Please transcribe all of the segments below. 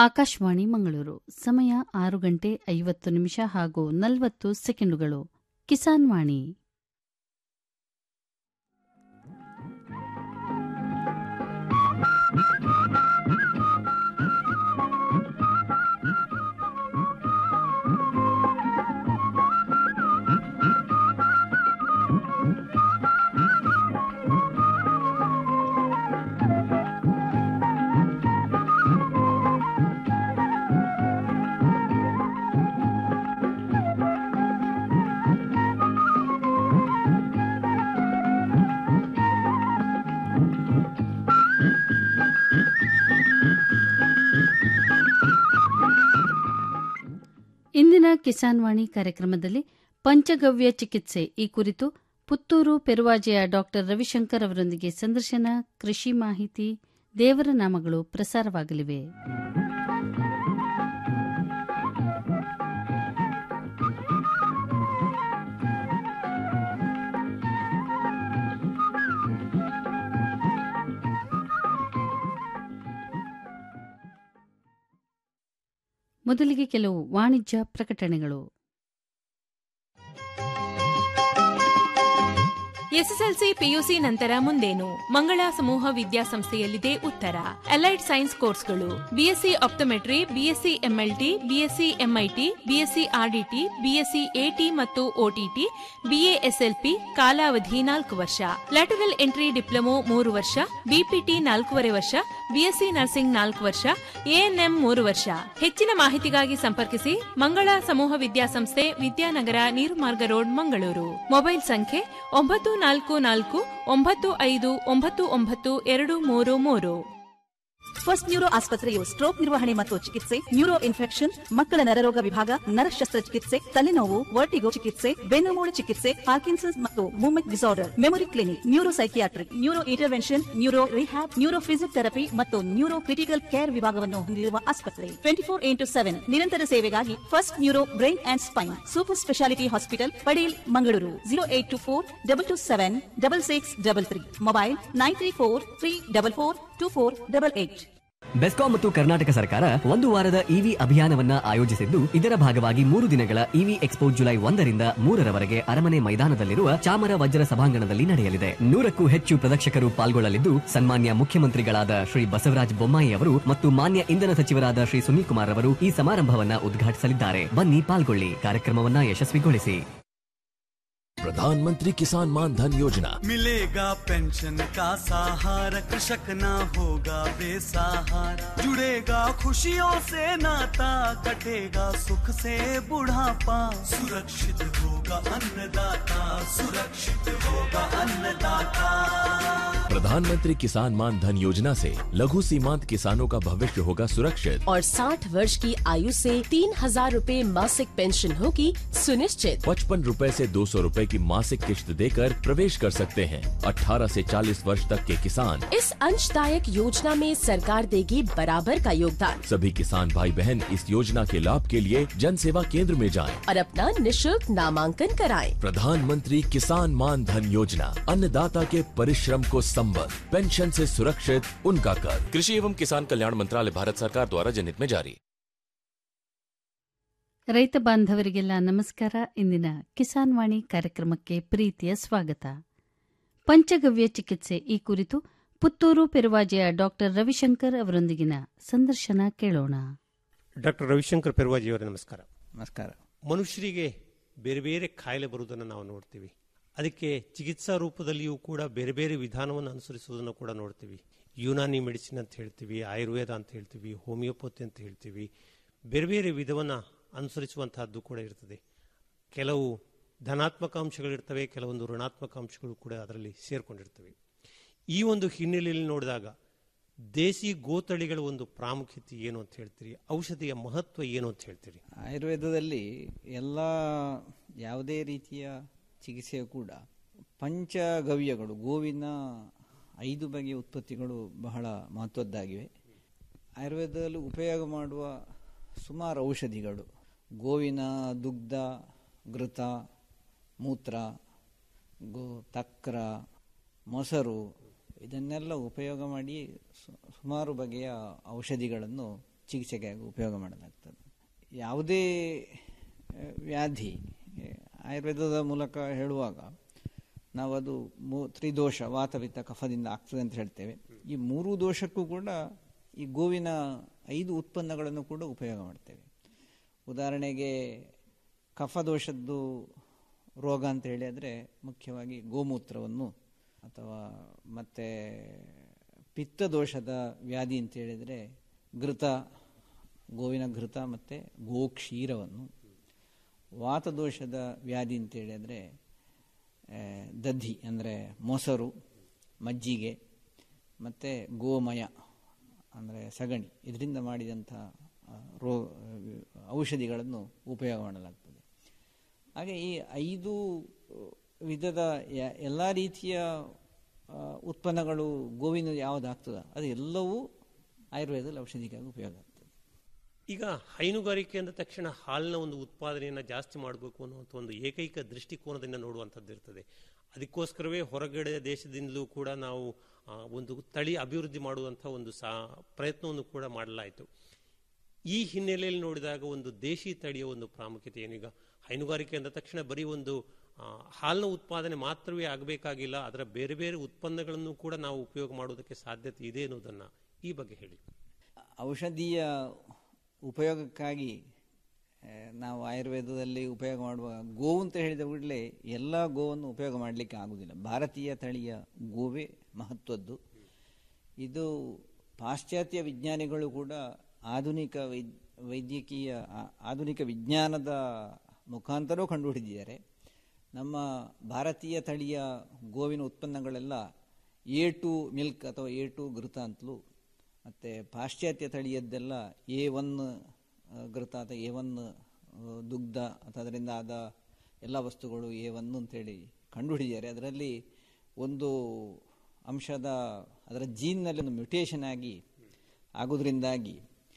ಆಕಾಶವಾಣಿ ಮಂಗಳೂರು ಸಮಯ ಆರು ಗಂಟೆ ಐವತ್ತು ನಿಮಿಷ ಹಾಗೂ ನಲವತ್ತು ಸೆಕೆಂಡುಗಳು ಕಿಸಾನ್ ವಾಣಿ ಇಂದಿನ ಕಿಸಾನ್ ವಾಣಿ ಕಾರ್ಯಕ್ರಮದಲ್ಲಿ ಪಂಚಗವ್ಯ ಚಿಕಿತ್ಸೆ ಈ ಕುರಿತು ಪುತ್ತೂರು ಪೆರುವಾಜೆಯ ಡಾಕ್ಟರ್ ರವಿಶಂಕರ್ ಅವರೊಂದಿಗೆ ಸಂದರ್ಶನ ಕೃಷಿ ಮಾಹಿತಿ ದೇವರ ನಾಮಗಳು ಪ್ರಸಾರವಾಗಲಿವೆ ಮೊದಲಿಗೆ ಕೆಲವು ವಾಣಿಜ್ಯ ಪ್ರಕಟಣೆಗಳು ಎಸ್ಎಸ್ಎಲ್ಸಿ ಪಿಯುಸಿ ನಂತರ ಮುಂದೇನು ಮಂಗಳ ಸಮೂಹ ವಿದ್ಯಾಸಂಸ್ಥೆಯಲ್ಲಿದೆ ಉತ್ತರ ಅಲೈಡ್ ಸೈನ್ಸ್ ಕೋರ್ಸ್ಗಳು BSc optometry BSc MLT BSc MIT BSc RDT BSc AT ಮತ್ತು ಒಟಿಟಿ ಬಿಎಎಸ್ಎಲ್ಪಿ ಕಾಲಾವಧಿ ನಾಲ್ಕು ವರ್ಷ ಲ್ಯಾಟರಲ್ ಎಂಟ್ರಿ ಡಿಪ್ಲೊಮೊ ಮೂರು ವರ್ಷ ಬಿಪಿಟಿ ನಾಲ್ಕೂವರೆ ವರ್ಷ ಬಿಎಸ್ಸಿ ನರ್ಸಿಂಗ್ ನಾಲ್ಕು ವರ್ಷ ಎಎನ್ಎಂ ಮೂರು ವರ್ಷ ಹೆಚ್ಚಿನ ಮಾಹಿತಿಗಾಗಿ ಸಂಪರ್ಕಿಸಿ ಮಂಗಳ ಸಮೂಹ ವಿದ್ಯಾಸಂಸ್ಥೆ ವಿದ್ಯಾನಗರ ನೀರುಮಾರ್ಗ ರೋಡ್ ಮಂಗಳೂರು ಮೊಬೈಲ್ ಸಂಖ್ಯೆ ಒಂಬತ್ತು ನಾಲ್ಕು ನಾಲ್ಕು ಒಂಬತ್ತು ಐದು ಒಂಬತ್ತು ಒಂಬತ್ತು ಎರಡು ಮೂರು ಮೂರು ಫಸ್ಟ್ ನ್ಯೂರೋ ಆಸ್ಪತ್ರೆಯು ಸ್ಟ್ರೋಕ್ ನಿರ್ವಹಣೆ ಮತ್ತು ಚಿಕಿತ್ಸೆ ನ್ಯೂರೋ ಇನ್ಫೆಕ್ಷನ್ ಮಕ್ಕಳ ನರರೋಗ ವಿಭಾಗ ನರ ಶಸ್ತ್ರಚಿಕಿತ್ಸೆ ತಲೆನೋವು ವರ್ಟಿಗೋ ಚಿಕಿತ್ಸೆ ಬೆನ್ನುಮೂಳೆ ಚಿಕಿತ್ಸೆ ಪಾರ್ಕಿನ್ಸನ್ಸ್ ಮತ್ತು movement disorder memory clinic neuro psychiatric neuro intervention neuro rehab neuro physiotherapy ಮತ್ತು ನ್ಯೂರೋ ಕ್ರಿಟಿಕಲ್ ಕೇರ್ ವಿಭಾಗವನ್ನು ಹೊಂದಿರುವ ಆಸ್ಪತ್ರೆ ಟ್ವೆಂಟಿ ಫೋರ್ ಇಂಟು ಸೆವೆನ್ ನಿರಂತರ ಸೇವೆಗಾಗಿ first neuro brain and spine super speciality hospital Padil Mangaluru zero eight two four double two seven double six double three mobile nine three four three double four two four double eight BESCOM ಮತ್ತು ಕರ್ನಾಟಕ ಸರ್ಕಾರ ಒಂದು ವಾರದ EV ಅಭಿಯಾನವನ್ನ ಆಯೋಜಿಸಿದ್ದು ಇದರ ಭಾಗವಾಗಿ ಮೂರು ದಿನಗಳ EV expo July ಒಂದರಿಂದ ಮೂರರವರೆಗೆ ಅರಮನೆ ಮೈದಾನದಲ್ಲಿರುವ ಚಾಮರ ವಜ್ರ ಸಭಾಂಗಣದಲ್ಲಿ ನಡೆಯಲಿದೆ ನೂರಕ್ಕೂ ಹೆಚ್ಚು ಪ್ರದರ್ಶಕರು ಪಾಲ್ಗೊಳ್ಳಲಿದ್ದು ಸನ್ಮಾನ್ಯ ಮುಖ್ಯಮಂತ್ರಿಗಳಾದ ಶ್ರೀ ಬಸವರಾಜ ಬೊಮ್ಮಾಯಿ ಅವರು ಮತ್ತು ಮಾನ್ಯ ಇಂಧನ ಸಚಿವರಾದ ಶ್ರೀ ಸುನೀಲ್ ಕುಮಾರ್ ಅವರು ಈ ಸಮಾರಂಭವನ್ನ ಉದ್ಘಾಟಿಸಲಿದ್ದಾರೆ ಬನ್ನಿ ಪಾಲ್ಗೊಳ್ಳಿ ಕಾರ್ಯಕ್ರಮವನ್ನ ಯಶಸ್ವಿಗೊಳಿಸಿ प्रधानमंत्री किसान मान धन योजना मिलेगा पेंशन का सहारा कृषक ना होगा बेसहारा जुड़ेगा खुशियों से नाता कटेगा सुख से बुढ़ापा सुरक्षित होगा अन्नदाता सुरक्षित होगा अन्नदाता प्रधानमंत्री किसान मान धन योजना से लघु सीमांत किसानों का भविष्य होगा सुरक्षित और 60 वर्ष की आयु से तीन हजार रूपए मासिक पेंशन होगी सुनिश्चित पचपन रूपए ऐसी दो सौ रूपए की मासिक किश्त देकर प्रवेश कर सकते हैं 18 से 40 वर्ष तक के किसान इस अंशदायक योजना में सरकार देगी बराबर का योगदान सभी किसान भाई बहन इस योजना के लाभ के लिए जन सेवा केंद्र में जाएं। और अपना निशुल्क नामांकन कराएं। प्रधानमंत्री किसान मान धन योजना अन्नदाता के परिश्रम को संबल पेंशन से सुरक्षित उनका कर कृषि एवं किसान कल्याण मंत्रालय भारत सरकार द्वारा जनहित में जारी ರೈತ ಬಾಂಧವರಿಗೆಲ್ಲ ನಮಸ್ಕಾರ ಇಂದಿನ ಕಿಸಾನ್ ವಾಣಿ ಕಾರ್ಯಕ್ರಮಕ್ಕೆ ಪ್ರೀತಿಯ ಸ್ವಾಗತ ಪಂಚಗವ್ಯ ಚಿಕಿತ್ಸೆ ಈ ಕುರಿತು ಪುತ್ತೂರು ಪೆರುವಾಜೆಯ ಡಾಕ್ಟರ್ ರವಿಶಂಕರ್ ಅವರೊಂದಿಗಿನ ಸಂದರ್ಶನ ಕೇಳೋಣ ಡಾಕ್ಟರ್ ರವಿಶಂಕರ್ ಪೆರ್ವಾಜಿಯವರೇ ನಮಸ್ಕಾರ ನಮಸ್ಕಾರ ಮನುಷ್ಯರಿಗೆ ಬೇರೆ ಬೇರೆ ಕಾಯಿಲೆ ಬರುವುದನ್ನು ನಾವು ನೋಡ್ತೀವಿ ಅದಕ್ಕೆ ಚಿಕಿತ್ಸಾ ರೂಪದಲ್ಲಿಯೂ ಕೂಡ ಬೇರೆ ಬೇರೆ ವಿಧಾನವನ್ನು ಅನುಸರಿಸುವುದನ್ನು ಕೂಡ ನೋಡ್ತೀವಿ ಯುನಾನಿ ಮೆಡಿಸಿನ್ ಅಂತ ಹೇಳ್ತೀವಿ ಆಯುರ್ವೇದ ಅಂತ ಹೇಳ್ತೀವಿ ಹೋಮಿಯೋಪತಿ ಅಂತ ಹೇಳ್ತೀವಿ ಬೇರೆ ಬೇರೆ ವಿಧವನ್ನು ಅನುಸರಿಸುವಂತಹದ್ದು ಕೂಡ ಇರ್ತದೆ ಕೆಲವು ಧನಾತ್ಮಕ ಅಂಶಗಳಿರ್ತವೆ ಕೆಲವೊಂದು ಋಣಾತ್ಮಕ ಅಂಶಗಳು ಕೂಡ ಅದರಲ್ಲಿ ಸೇರಿಕೊಂಡಿರ್ತವೆ ಈ ಒಂದು ಹಿನ್ನೆಲೆಯಲ್ಲಿ ನೋಡಿದಾಗ ದೇಸಿ ಗೋತಳಿಗಳ ಒಂದು ಪ್ರಾಮುಖ್ಯತೆ ಏನು ಅಂತ ಹೇಳ್ತೀರಿ ಔಷಧಿಯ ಮಹತ್ವ ಏನು ಅಂತ ಹೇಳ್ತೀರಿ ಆಯುರ್ವೇದದಲ್ಲಿ ಎಲ್ಲ ಯಾವುದೇ ರೀತಿಯ ಚಿಕಿತ್ಸೆಯು ಕೂಡ ಪಂಚಗವ್ಯಗಳು ಗೋವಿನ ಐದು ಬಗೆಯ ಉತ್ಪತ್ತಿಗಳು ಬಹಳ ಮಹತ್ವದ್ದಾಗಿವೆ ಆಯುರ್ವೇದದಲ್ಲಿ ಉಪಯೋಗ ಮಾಡುವ ಸುಮಾರು ಔಷಧಿಗಳು ಗೋವಿನ ದುಗ್ಧ ಘೃತ ಮೂತ್ರ ಗೋ ತಕ್ರ ಮೊಸರು ಇದನ್ನೆಲ್ಲ ಉಪಯೋಗ ಮಾಡಿ ಸು- ಸುಮಾರು ಬಗೆಯ ಔಷಧಿಗಳನ್ನು ಚಿಕಿತ್ಸೆಗೆ ಉಪಯೋಗ ಮಾಡಲಾಗ್ತದೆ ಯಾವುದೇ ಆ, ವ್ಯಾಧಿ ಆ, ಆಯುರ್ವೇದದ ಮೂಲಕ ಹೇಳುವಾಗ ನಾವು ಅದು ಮೂ ತ್ರಿದೋಷ ವಾತವಿತ್ತ ಕಫದಿಂದ ಆಗ್ತದೆ ಅಂತ ಹೇಳ್ತೇವೆ ಈ ಮೂರು ದೋಷಕ್ಕೂ ಕೂಡ ಈ ಗೋವಿನ ಐದು ಉತ್ಪನ್ನಗಳನ್ನು ಕೂಡ ಉಪಯೋಗ ಮಾಡ್ತೇವೆ ಉದಾಹರಣೆಗೆ ಕಫದೋಷದ್ದು ರೋಗ ಅಂತ ಹೇಳಿ ಆದರೆ ಮುಖ್ಯವಾಗಿ ಗೋಮೂತ್ರವನ್ನು ಅಥವಾ ಮತ್ತೆ ಪಿತ್ತದೋಷದ ವ್ಯಾಧಿ ಅಂತ ಹೇಳಿದರೆ ಘೃತ ಗೋವಿನ ಘೃತ ಮತ್ತು ಗೋಕ್ಷೀರವನ್ನು ವಾತದೋಷದ ವ್ಯಾಧಿ ಅಂತ ಹೇಳಿದರೆ ಆ, ದಧಿ ಅಂದರೆ ಮೊಸರು ಮಜ್ಜಿಗೆ ಮತ್ತು ಗೋಮಯ ಅಂದರೆ ಸಗಣಿ ಇದರಿಂದ ಮಾಡಿದಂಥ ಆ, ರೋ ಔಷಧಿಗಳನ್ನು ಉಪಯೋಗ ಮಾಡಲಾಗ್ತದೆ ಹಾಗೆ ಈ ಐದು ವಿಧದ ಎಲ್ಲ ರೀತಿಯ ಆ, ಉತ್ಪನ್ನಗಳು ಗೋವಿನ ಯಾವುದಾಗ್ತದ ಅದು ಎಲ್ಲವೂ ಆಯುರ್ವೇದದಲ್ಲಿ ಔಷಧಿಗಾಗಿ ಉಪಯೋಗ ಆಗ್ತದೆ ಈಗ ಹೈನುಗಾರಿಕೆ ಅಂದ ತಕ್ಷಣ ಹಾಲಿನ ಒಂದು ಉತ್ಪಾದನೆಯನ್ನು ಜಾಸ್ತಿ ಮಾಡಬೇಕು ಅನ್ನುವಂಥ ಒಂದು ಏಕೈಕ ದೃಷ್ಟಿಕೋನದಿಂದ ನೋಡುವಂಥದ್ದು ಇರ್ತದೆ ಅದಕ್ಕೋಸ್ಕರವೇ ಹೊರಗಡೆ ದೇಶದಿಂದಲೂ ಕೂಡ ನಾವು ಆ, ಒಂದು ತಳಿ ಅಭಿವೃದ್ಧಿ ಮಾಡುವಂಥ ಒಂದು ಸಾ ಪ್ರಯತ್ನವನ್ನು ಕೂಡ ಮಾಡಲಾಯಿತು ಈ ಹಿನ್ನೆಲೆಯಲ್ಲಿ ನೋಡಿದಾಗ ಒಂದು ದೇಶಿ ತಳಿಯ ಒಂದು ಪ್ರಾಮುಖ್ಯತೆ ಏನೀಗ ಹೈನುಗಾರಿಕೆ ಅಂದ ತಕ್ಷಣ ಬರೀ ಒಂದು ಆ, ಹಾಲಿನ ಉತ್ಪಾದನೆ ಮಾತ್ರವೇ ಆಗಬೇಕಾಗಿಲ್ಲ ಅದರ ಬೇರೆ ಬೇರೆ ಉತ್ಪನ್ನಗಳನ್ನು ಕೂಡ ನಾವು ಉಪಯೋಗ ಮಾಡುವುದಕ್ಕೆ ಸಾಧ್ಯತೆ ಇದೆ ಅನ್ನೋದನ್ನು ಈ ಬಗ್ಗೆ ಹೇಳಿ ಔಷಧೀಯ ಉಪಯೋಗಕ್ಕಾಗಿ ಆ, ನಾವು ಆಯುರ್ವೇದದಲ್ಲಿ ಉಪಯೋಗ ಮಾಡುವ ಗೋವು ಅಂತ ಹೇಳಿದ ಕೂಡಲೇ ಎಲ್ಲ ಗೋವನ್ನು ಉಪಯೋಗ ಮಾಡಲಿಕ್ಕೆ ಆಗುವುದಿಲ್ಲ ಭಾರತೀಯ ತಳಿಯ ಗೋವೇ ಮಹತ್ವದ್ದು ಇದು ಪಾಶ್ಚಾತ್ಯ ವಿಜ್ಞಾನಿಗಳು ಕೂಡ ಆಧುನಿಕ ವೈದ್ ವೈದ್ಯಕೀಯ ಆ- ಆಧುನಿಕ ವಿಜ್ಞಾನದ ಮುಖಾಂತರ ಕಂಡುಹಿಡಿದಿದ್ದಾರೆ ನಮ್ಮ ಭಾರತೀಯ ತಳಿಯ ಗೋವಿನ ಉತ್ಪನ್ನಗಳೆಲ್ಲ ಎ ಟು ಮಿಲ್ಕ್ ಅಥವಾ ಎ ಟು ಘೃತ ಅಂತಲೂ ಮತ್ತು ಪಾಶ್ಚಾತ್ಯ ತಳಿಯದ್ದೆಲ್ಲ ಎ ಒನ್ ಘೃತ ಅಥವಾ ಎ ಒನ್ ದುಗ್ಧ ಅಥವಾ ಅದರಿಂದ ಆದ ಎಲ್ಲ ವಸ್ತುಗಳು ಎ ಒನ್ ಅಂತೇಳಿ ಕಂಡುಹಿಡಿದಿದ್ದಾರೆ ಅದರಲ್ಲಿ ಒಂದು ಅಂಶದ ಅದರ ಜೀನ್ನಲ್ಲಿ ಒಂದು ಮ್ಯುಟೇಷನ್ ಆಗಿ ಆಗೋದ್ರಿಂದಾಗಿ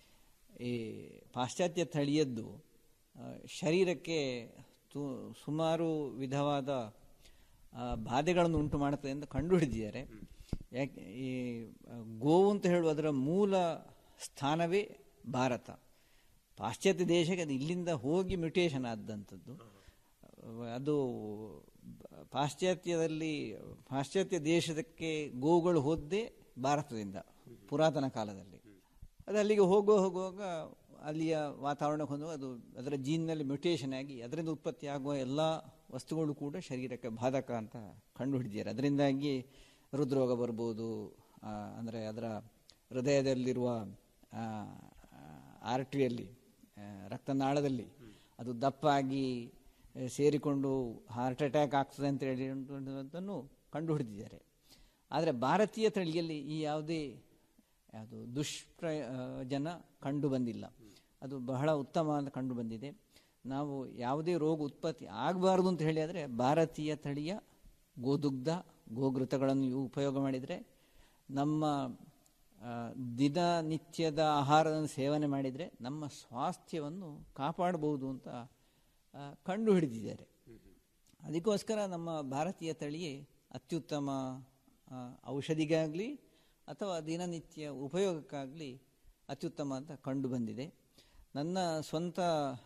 ಈ ಪಾಶ್ಚಾತ್ಯ ತಳಿಯದ್ದು ಆ, ಶರೀರಕ್ಕೆ ತು ಸುಮಾರು ವಿಧವಾದ ಆ, ಬಾಧೆಗಳನ್ನು ಉಂಟು ಮಾಡುತ್ತದೆ ಎಂದು ಕಂಡುಹಿಡಿದಿದ್ದಾರೆ ಯಾಕೆ ಈ ಆ, ಗೋವು ಅಂತ ಹೇಳುವುದರ ಮೂಲ ಸ್ಥಾನವೇ ಭಾರತ ಪಾಶ್ಚಾತ್ಯ ದೇಶಕ್ಕೆ ಅದು ಇಲ್ಲಿಂದ ಹೋಗಿ ಮ್ಯುಟೇಷನ್ ಆದಂಥದ್ದು ಅದು ಪಾಶ್ಚಾತ್ಯದಲ್ಲಿ ಪಾಶ್ಚಾತ್ಯ ದೇಶದಕ್ಕೆ ಗೋವುಗಳು ಹೋದ್ದೇ ಭಾರತದಿಂದ ಪುರಾತನ ಕಾಲದಲ್ಲಿ ಅದು ಅಲ್ಲಿಗೆ ಹೋಗುವ ಹೋಗುವಾಗ ಅಲ್ಲಿಯ ವಾತಾವರಣಕ್ಕೆ ಹೊಂದುವ ಅದು ಅದರ ಜೀನ್ನಲ್ಲಿ ಮ್ಯುಟೇಷನ್ ಆಗಿ ಅದರಿಂದ ಉತ್ಪತ್ತಿ ಆಗುವ ಎಲ್ಲ ವಸ್ತುಗಳು ಕೂಡ ಶರೀರಕ್ಕೆ ಬಾಧಕ ಅಂತ ಕಂಡುಹಿಡಿದಿದ್ದಾರೆ ಅದರಿಂದಾಗಿ ಹೃದ್ರೋಗ ಬರ್ಬೋದು ಅಂದರೆ ಅದರ ಹೃದಯದಲ್ಲಿರುವ ಆರ್ಟ್ರಿಯಲ್ಲಿ ರಕ್ತನಾಳದಲ್ಲಿ ಅದು ದಪ್ಪಾಗಿ ಆ, ಸೇರಿಕೊಂಡು ಹಾರ್ಟ್ ಅಟ್ಯಾಕ್ ಆಗ್ತದೆ ಅಂತ ಹೇಳಿ ಅದನ್ನು ಕಂಡುಹಿಡಿದಿದ್ದಾರೆ ಆದರೆ ಭಾರತೀಯ ತಳಿಯಲ್ಲಿ ಈ ಯಾವುದೇ ಯಾವುದು ದುಷ್ಪ್ರಯೋಜನ ಕಂಡು ಬಂದಿಲ್ಲ ಅದು ಬಹಳ ಉತ್ತಮ ಅಂತ ಕಂಡು ಬಂದಿದೆ ನಾವು ಯಾವುದೇ ರೋಗ ಉತ್ಪತ್ತಿ ಆಗಬಾರ್ದು ಅಂತ ಹೇಳಿ ಆದರೆ ಭಾರತೀಯ ತಳಿಯ ಗೋದುಗ್ಧ ಗೋಘೃತಗಳನ್ನು ಇವು ಉಪಯೋಗ ಮಾಡಿದರೆ ನಮ್ಮ ಆ, ದಿನನಿತ್ಯದ ಆಹಾರವನ್ನು ಸೇವನೆ ಮಾಡಿದರೆ ನಮ್ಮ ಸ್ವಾಸ್ಥ್ಯವನ್ನು ಕಾಪಾಡಬಹುದು ಅಂತ ಆ, ಕಂಡು ಹಿಡಿದಿದ್ದಾರೆ ಅದಕ್ಕೋಸ್ಕರ ನಮ್ಮ ಭಾರತೀಯ ತಳಿಯೇ ಅತ್ಯುತ್ತಮ ಆ, ಔಷಧಿಗಾಗಲಿ ಅಥವಾ ದಿನನಿತ್ಯ ಉಪಯೋಗಕ್ಕಾಗಲಿ ಅತ್ಯುತ್ತಮ ಅಂತ ಕಂಡು ಬಂದಿದೆ ನನ್ನ ಸ್ವಂತ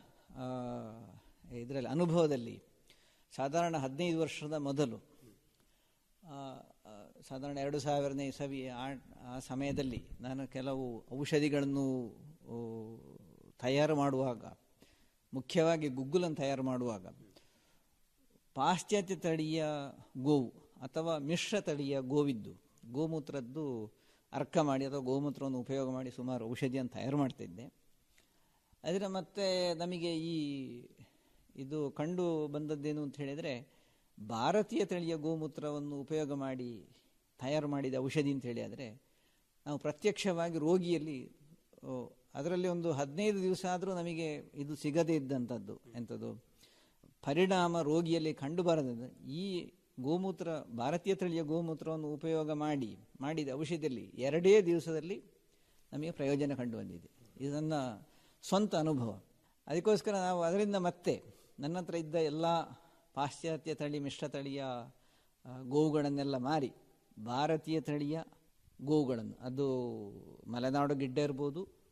ಇದರಲ್ಲಿ ಅನುಭವದಲ್ಲಿ ಸಾಧಾರಣ ಹದಿನೈದು ವರ್ಷದ ಮೊದಲು ಆ, ಆ, ಸಾಧಾರಣ ಎರಡು ಸಾವಿರನೇ ಇಸವಿ ಆ ಆ ಸಮಯದಲ್ಲಿ ನಾನು ಕೆಲವು ಔಷಧಿಗಳನ್ನು ಓ, ತಯಾರು ಮಾಡುವಾಗ ಮುಖ್ಯವಾಗಿ ಗುಗ್ಗುಲನ್ನು ತಯಾರು ಮಾಡುವಾಗ ಪಾಶ್ಚಾತ್ಯ ತಳಿಯ ಗೋವು ಅಥವಾ ಮಿಶ್ರ ತಳಿಯ ಗೋವಿದ್ದು ಗೋಮೂತ್ರದ್ದು ಅರ್ಕ ಮಾಡಿ ಅಥವಾ ಗೋಮೂತ್ರವನ್ನು ಉಪಯೋಗ ಮಾಡಿ ಸುಮಾರು ಔಷಧಿಯನ್ನು ತಯಾರು ಮಾಡ್ತಿದ್ದೆ ಅದರ ಮತ್ತೆ ನಮಗೆ ಈ ಇದು ಕಂಡು ಬಂದದ್ದೇನು ಅಂತ ಹೇಳಿದರೆ ಭಾರತೀಯ ತಳಿಯ ಗೋಮೂತ್ರವನ್ನು ಉಪಯೋಗ ಮಾಡಿ ತಯಾರು ಮಾಡಿದ ಔಷಧಿ ಅಂತ ಹೇಳಿ ಆದರೆ ನಾವು ಪ್ರತ್ಯಕ್ಷವಾಗಿ ರೋಗಿಯಲ್ಲಿ ಓ, ಅದರಲ್ಲಿ ಒಂದು ಹದಿನೈದು ದಿವಸ ಆದರೂ ನಮಗೆ ಇದು ಸಿಗದೇ ಇದ್ದಂಥದ್ದು ಎಂಥದ್ದು ಪರಿಣಾಮ ರೋಗಿಯಲ್ಲಿ ಕಂಡುಬರದಂತ ಈ ಗೋಮೂತ್ರ ಭಾರತೀಯ ತಳಿಯ ಗೋಮೂತ್ರವನ್ನು ಉಪಯೋಗ ಮಾಡಿ ಮಾಡಿದ ಔಷಧಿಯಲ್ಲಿ ಎರಡೇ ದಿವಸದಲ್ಲಿ ನಮಗೆ ಪ್ರಯೋಜನ ಕಂಡು ಬಂದಿದೆ ಇದು ನನ್ನ ಸ್ವಂತ ಅನುಭವ ಅದಕ್ಕೋಸ್ಕರ ನಾವು ಅದರಿಂದ ಮತ್ತೆ ನನ್ನ ಹತ್ರ ಇದ್ದ ಎಲ್ಲ ಪಾಶ್ಚಾತ್ಯ ತಳಿ ಮಿಶ್ರ ತಳಿಯ ಆ, ಗೋವುಗಳನ್ನೆಲ್ಲ ಮಾರಿ ಭಾರತೀಯ ತಳಿಯ ಗೋವುಗಳನ್ನು ಅದು ಮಲೆನಾಡು ಗಿಡ್ಡ ಇರ್ಬೋದು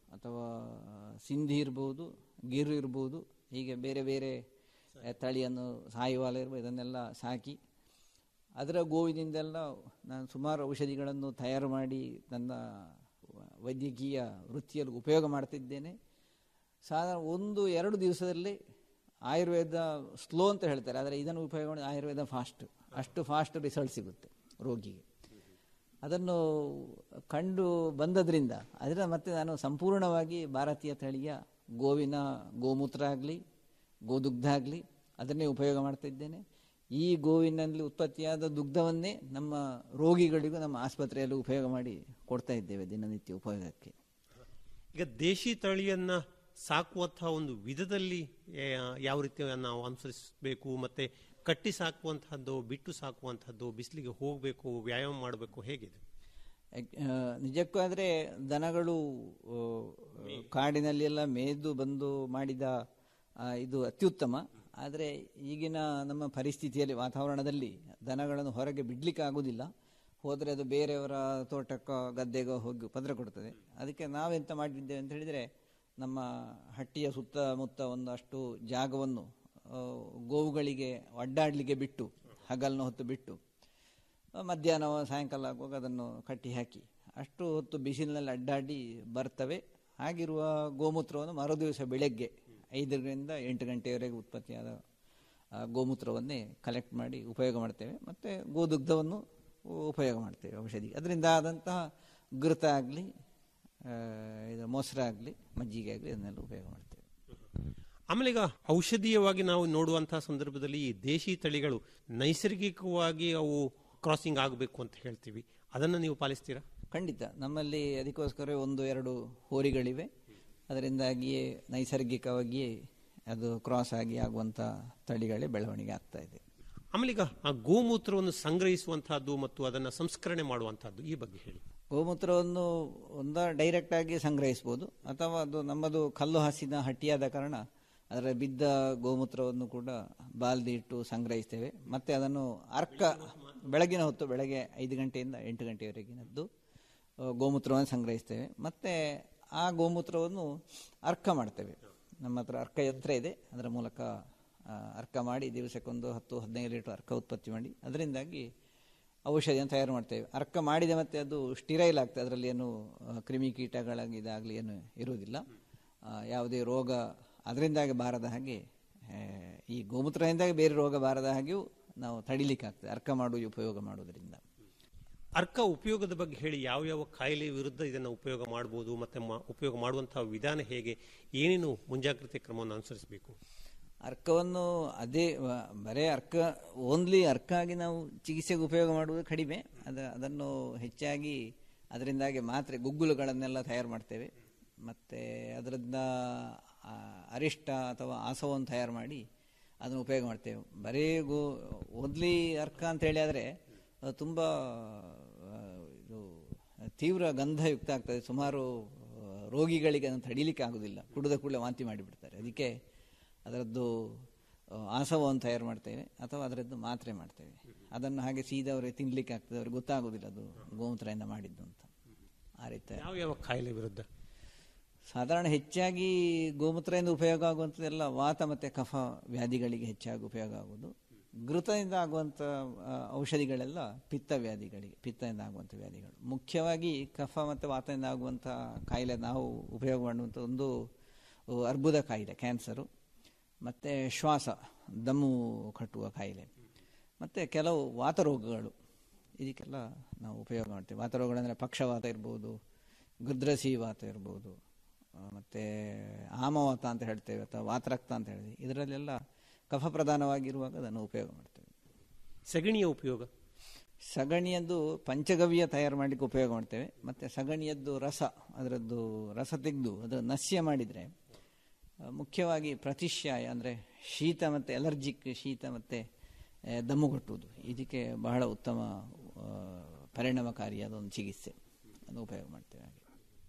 ಅಥವಾ ಸಿಂಧಿ ಇರ್ಬೋದು ಗಿರ್ ಇರ್ಬೋದು ಹೀಗೆ ಬೇರೆ ಬೇರೆ ಆ, ತಳಿಯನ್ನು ಸಾಯಿವಾಲ ಇರ್ಬೋದು ಇದನ್ನೆಲ್ಲ ಸಾಕಿ ಅದರ ಗೋವಿನಿಂದೆಲ್ಲ ನಾನು ಸುಮಾರು ಔಷಧಿಗಳನ್ನು ತಯಾರು ಮಾಡಿ ನನ್ನ ವೈದ್ಯಕೀಯ ವೃತ್ತಿಯಲ್ಲಿ ಉಪಯೋಗ ಮಾಡ್ತಿದ್ದೇನೆ ಸಾಧಾರಣ ಒಂದು ಎರಡು ದಿವಸದಲ್ಲಿ ಆಯುರ್ವೇದ ಸ್ಲೋ ಅಂತ ಹೇಳ್ತಾರೆ ಆದರೆ ಇದನ್ನು ಉಪಯೋಗ ಮಾಡಿ ಆಯುರ್ವೇದ ಫಾಸ್ಟ್ ಅಷ್ಟು ಫಾಸ್ಟ್ ರಿಸಲ್ಟ್ ಸಿಗುತ್ತೆ ರೋಗಿಗೆ ಅದನ್ನು ಕಂಡು ಬಂದದ್ರಿಂದ ಅದರ ಮತ್ತೆ ನಾನು ಸಂಪೂರ್ಣವಾಗಿ ಭಾರತೀಯ ತಳಿಯ ಗೋವಿನ ಗೋಮೂತ್ರ ಆಗಲಿ ಗೋದುಗ್ಧ ಆಗಲಿ ಅದನ್ನೇ ಉಪಯೋಗ ಮಾಡ್ತಾ ಇದ್ದೇನೆ ಈ ಗೋವಿನಲ್ಲಿ ಉತ್ಪತ್ತಿಯಾದ ದುಗ್ಧವನ್ನೇ ನಮ್ಮ ರೋಗಿಗಳಿಗೂ ನಮ್ಮ ಆಸ್ಪತ್ರೆಯಲ್ಲಿ ಉಪಯೋಗ ಮಾಡಿ ಕೊಡ್ತಾ ಇದ್ದೇವೆ ದಿನನಿತ್ಯ ಉಪಯೋಗಕ್ಕೆ ಈಗ ದೇಶಿ ತಳಿಯನ್ನ ಸಾಕುವಂತಹ ಒಂದು ವಿಧದಲ್ಲಿ ಆ, ಯಾವ ರೀತಿ ನಾವು ಅನುಸರಿಸಬೇಕು ಮತ್ತೆ ಕಟ್ಟಿ ಸಾಕುವಂತಹದ್ದು ಬಿಟ್ಟು ಸಾಕುವಂತಹದ್ದು ಬಿಸಿಲಿಗೆ ಹೋಗಬೇಕು ವ್ಯಾಯಾಮ ಮಾಡಬೇಕು ಹೇಗಿದೆ ಯಾಕ್- ಆ, ನಿಜಕ್ಕೂ ಆದರೆ ದನಗಳು ಆ, ಕಾಡಿನಲ್ಲಿ ಎಲ್ಲ ಮೇಯ್ದು ಬಂದು ಮಾಡಿದ ಆ, ಇದು ಅತ್ಯುತ್ತಮ ಆದರೆ ಈಗಿನ ನಮ್ಮ ಪರಿಸ್ಥಿತಿಯಲ್ಲಿ ವಾತಾವರಣದಲ್ಲಿ ದನಗಳನ್ನು ಹೊರಗೆ ಬಿಡ್ಲಿಕ್ಕೆ ಆಗುವುದಿಲ್ಲ ಹೋದರೆ ಅದು ಬೇರೆಯವರ ತೋಟಕ್ಕೋ ಗದ್ದೆಗೋ ಹೋಗಿ ಉಪದ್ರ ಕೊಡ್ತದೆ ಅದಕ್ಕೆ ನಾವೆಂತ ಮಾಡಿದ್ದೇವೆ ಅಂತ ಹೇಳಿದರೆ ನಮ್ಮ ಹಟ್ಟಿಯ ಸುತ್ತಮುತ್ತ ಒಂದಷ್ಟು ಜಾಗವನ್ನು ಆ, ಗೋವುಗಳಿಗೆ ಅಡ್ಡಾಡಲಿಕ್ಕೆ ಬಿಟ್ಟು ಹಗಲಿನ ಹೊತ್ತು ಬಿಟ್ಟು ಮಧ್ಯಾಹ್ನ ಸಾಯಂಕಾಲ ಆಗುವಾಗ ಅದನ್ನು ಕಟ್ಟಿ ಹಾಕಿ ಅಷ್ಟು ಹೊತ್ತು ಬಿಸಿಲಿನಲ್ಲಿ ಅಡ್ಡಾಡಿ ಬರ್ತವೆ ಹಾಗಿರುವ ಗೋಮೂತ್ರವನ್ನು ಮರುದಿವಸ ಬೆಳಗ್ಗೆ ಐದರಿಂದ ಎಂಟು ಗಂಟೆಯವರೆಗೆ ಉತ್ಪತ್ತಿಯಾದ ಆ, ಗೋಮೂತ್ರವನ್ನೇ ಕಲೆಕ್ಟ್ ಮಾಡಿ ಉಪಯೋಗ ಮಾಡ್ತೇವೆ ಮತ್ತು ಗೋದುಗ್ಧವನ್ನು ಉಪಯೋಗ ಮಾಡ್ತೇವೆ ಔಷಧಿ ಅದರಿಂದ ಆದಂತಹ ಘೃತ ಆಗಲಿ ಇದು ಮೊಸರಾಗಲಿ ಮಜ್ಜಿಗೆ ಆಗಲಿ ಅದನ್ನೆಲ್ಲ ಉಪಯೋಗ ಮಾಡ್ತೇವೆ ಆಮೇಲೆ ಈಗ ಔಷಧೀಯವಾಗಿ ನಾವು ನೋಡುವಂತಹ ಸಂದರ್ಭದಲ್ಲಿ ಈ ದೇಶಿ ತಳಿಗಳು ನೈಸರ್ಗಿಕವಾಗಿ ಅವು ಕ್ರಾಸಿಂಗ್ ಆಗಬೇಕು ಅಂತ ಹೇಳ್ತೀವಿ ಅದನ್ನು ನೀವು ಪಾಲಿಸ್ತೀರಾ ಖಂಡಿತ ನಮ್ಮಲ್ಲಿ ಅದಕ್ಕೋಸ್ಕರ ಒಂದು ಎರಡು ಹೋರಿಗಳಿವೆ ಅದರಿಂದಾಗಿಯೇ ನೈಸರ್ಗಿಕವಾಗಿಯೇ ಅದು ಕ್ರಾಸ್ ಆಗಿ ಆಗುವಂಥ ತಳಿಗಳೇ ಬೆಳವಣಿಗೆ ಆಗ್ತಾ ಇದೆ ಆಮೇಲೆ ಈಗ ಆ ಗೋಮೂತ್ರವನ್ನು ಸಂಗ್ರಹಿಸುವಂತಹದ್ದು ಮತ್ತು ಅದನ್ನು ಸಂಸ್ಕರಣೆ ಮಾಡುವಂತಹದ್ದು ಈ ಬಗ್ಗೆ ಹೇಳಿ ಗೋಮೂತ್ರವನ್ನು ಒಂದ ಡೈರೆಕ್ಟ್ ಆಗಿ ಸಂಗ್ರಹಿಸ್ಬೋದು ಅಥವಾ ಅದು ನಮ್ಮದು ಕಲ್ಲು ಹಾಸಿನ ಹಟ್ಟಿಯಾದ ಕಾರಣ ಅದರ ಬಿದ್ದ ಗೋಮೂತ್ರವನ್ನು ಕೂಡ ಬಾಲ್ದಿ ಇಟ್ಟು ಸಂಗ್ರಹಿಸ್ತೇವೆ ಮತ್ತೆ ಅದನ್ನು ಅರ್ಕ ಬೆಳಗಿನ ಹೊತ್ತು ಬೆಳಗ್ಗೆ ಐದು ಗಂಟೆಯಿಂದ ಎಂಟು ಗಂಟೆಯವರೆಗಿನದ್ದು ಆ, ಗೋಮೂತ್ರವನ್ನು ಸಂಗ್ರಹಿಸ್ತೇವೆ ಮತ್ತೆ ಆ ಗೋಮೂತ್ರವನ್ನು ಅರ್ಕ ಮಾಡ್ತೇವೆ ನಮ್ಮ ಹತ್ರ ಅರ್ಕ ಯಂತ್ರ ಇದೆ ಅದರ ಮೂಲಕ ಆ, ಅರ್ಕ ಮಾಡಿ ದಿವಸಕ್ಕೊಂದು ಹತ್ತು ಹದಿನೈದು ಲೀಟರ್ ಅರ್ಕ ಉತ್ಪತ್ತಿ ಮಾಡಿ ಅದರಿಂದಾಗಿ ಔಷಧಿಯನ್ನು ತಯಾರು ಮಾಡ್ತೇವೆ ಅರ್ಕ ಮಾಡಿದ ಮತ್ತೆ ಅದು ಸ್ಟಿರೈಲ್ ಆಗ್ತದೆ ಅದರಲ್ಲಿ ಏನು ಆ, ಕ್ರಿಮಿ ಕೀಟಗಳಾಗಿ ಇದಾಗಲಿ ಏನು ಇರುವುದಿಲ್ಲ ಆ, ಯಾವುದೇ ರೋಗ ಅದರಿಂದಾಗಿ ಬಾರದ ಹಾಗೆ ಆ, ಈ ಗೋಮೂತ್ರದಿಂದಾಗಿ ಬೇರೆ ರೋಗ ಬಾರದ ಹಾಗೆಯೂ ನಾವು ತಡಿಲಿಕ್ಕಾಗ್ತದೆ ಅರ್ಕ ಮಾಡುವ ಉಪಯೋಗ ಮಾಡುವುದರಿಂದ ಅರ್ಕ ಉಪಯೋಗದ ಬಗ್ಗೆ ಹೇಳಿ ಯಾವ ಯಾವ ಕಾಯಿಲೆ ವಿರುದ್ಧ ಇದನ್ನು ಉಪಯೋಗ ಮಾಡಬಹುದು ಮತ್ತೆ ಮಾ- ಉಪಯೋಗ ಮಾಡುವಂತಹ ವಿಧಾನ ಹೇಗೆ ಏನೇನು ಮುಂಜಾಗ್ರತೆ ಕ್ರಮವನ್ನು ಅನುಸರಿಸಬೇಕು ಅರ್ಕವನ್ನು ಅದೇ ವ- ಬರೇ ಅರ್ಕ ಓನ್ಲಿ ಅರ್ಕ ಆಗಿ ನಾವು ಚಿಕಿತ್ಸೆಗೆ ಉಪಯೋಗ ಮಾಡುವುದು ಕಡಿಮೆ ಅದ ಅದನ್ನು ಹೆಚ್ಚಾಗಿ ಅದರಿಂದಾಗಿ ಮಾತ್ರೆ ಗುಗ್ಗುಲುಗಳನ್ನೆಲ್ಲ ತಯಾರು ಮಾಡ್ತೇವೆ ಮತ್ತು ಅದರಿಂದ ಆ, ಅರಿಷ್ಟ ಅಥವಾ ಆಸವನ್ನು ತಯಾರು ಮಾಡಿ ಅದನ್ನು ಉಪಯೋಗ ಮಾಡ್ತೇವೆ ಬರೀ ಗೋ ಓನ್ಲಿ ಅರ್ಕ ಅಂತ ಹೇಳಿ ಆದರೆ ತುಂಬ ಆ, ಇದು ತೀವ್ರ ಗಂಧಯುಕ್ತ ಆಗ್ತದೆ ಸುಮಾರು ಆ, ರೋಗಿಗಳಿಗೆ ಅದನ್ನು ತಡೀಲಿಕ್ಕೆ ಆಗೋದಿಲ್ಲ ಕುಡಿದ ಕೂಡಲೇ ವಾಂತಿ ಮಾಡಿಬಿಡ್ತಾರೆ ಅದಕ್ಕೆ ಅದರದ್ದು ಆ, ಆಸವವನ್ನು ತಯಾರು ಮಾಡ್ತೇವೆ ಅಥವಾ ಅದರದ್ದು ಮಾತ್ರೆ ಮಾಡ್ತೇವೆ ಅದನ್ನು ಹಾಗೆ ಸೀದಾ ಅವರಿಗೆ ತಿನ್ಲಿಕ್ಕೆ ಆಗ್ತದೆ ಅವ್ರಿಗೆ ಗೊತ್ತಾಗೋದಿಲ್ಲ ಅದು ಗೋಮೂತ್ರದಿಂದ ಮಾಡಿದ್ದು ಅಂತ ಆ ರೀತಿ ಯಾವ ಯಾವ ಕಾಯಿಲೆ ವಿರುದ್ಧ ಸಾಧಾರಣ ಹೆಚ್ಚಾಗಿ ಗೋಮೂತ್ರದಿಂದ ಉಪಯೋಗ ಆಗುವಂಥದ್ದೆಲ್ಲ ವಾತ ಮತ್ತು ಕಫ ವ್ಯಾಧಿಗಳಿಗೆ ಹೆಚ್ಚಾಗಿ ಉಪಯೋಗ ಆಗುವುದು ಘೃತದಿಂದ ಆಗುವಂಥ ಆ, ಔಷಧಿಗಳೆಲ್ಲ ಪಿತ್ತ ವ್ಯಾಧಿಗಳಿಗೆ ಪಿತ್ತದಿಂದ ಆಗುವಂಥ ವ್ಯಾಧಿಗಳು ಮುಖ್ಯವಾಗಿ ಕಫ ಮತ್ತು ವಾತದಿಂದ ಆಗುವಂಥ ಕಾಯಿಲೆ ನಾವು ಉಪಯೋಗ ಮಾಡುವಂಥ ಒಂದು ಉ, ಅರ್ಬುದ ಕಾಯಿಲೆ ಕ್ಯಾನ್ಸರು ಮತ್ತು ಶ್ವಾಸ ದಮ್ಮು ಕಟ್ಟುವ ಕಾಯಿಲೆ ಮತ್ತು ಕೆಲವು ವಾತರೋಗಗಳು ಇದಕ್ಕೆಲ್ಲ ನಾವು ಉಪಯೋಗ ಮಾಡ್ತೇವೆ ವಾತರೋಗಗಳಂದರೆ ಪಕ್ಷವಾತ ಇರ್ಬೋದು ಗೃದ್ರಸಿ ವಾತ ಇರ್ಬೋದು ಆ, ಮತ್ತೆ ಆಮವಾತ ಅಂತ ಹೇಳ್ತೇವೆ ಅಥವಾ ವಾತರಕ್ತ ಅಂತ ಹೇಳ್ತೇವೆ ಇದರಲ್ಲೆಲ್ಲ ಕಫ ಪ್ರಧಾನವಾಗಿರುವಾಗ ಅದನ್ನು ಉಪಯೋಗ ಮಾಡ್ತೇವೆ ಸಗಣಿಯ ಉಪಯೋಗ ಸಗಣಿಯದ್ದು ಪಂಚಗವ್ಯ ತಯಾರು ಮಾಡಲಿಕ್ಕೆ ಉಪಯೋಗ ಮಾಡ್ತೇವೆ ಮತ್ತು ಸಗಣಿಯದ್ದು ರಸ ಅದರದ್ದು ರಸ ತೆಗೆದು ಅದರ ನಸ್ಯ ಮಾಡಿದರೆ ಆ, ಮುಖ್ಯವಾಗಿ ಪ್ರತಿಶ್ಯಾಯ ಅಂದರೆ ಶೀತ ಮತ್ತು ಎಲರ್ಜಿಕ್ ಶೀತ ಮತ್ತು ಆ, ದಮ್ಮುಗಟ್ಟುವುದು ಇದಕ್ಕೆ ಬಹಳ ಉತ್ತಮ ಆ, ಪರಿಣಾಮಕಾರಿಯಾದ ಒಂದು ಚಿಕಿತ್ಸೆ ಅದು ಉಪಯೋಗ ಮಾಡ್ತೇವೆ ಹಾಗೆ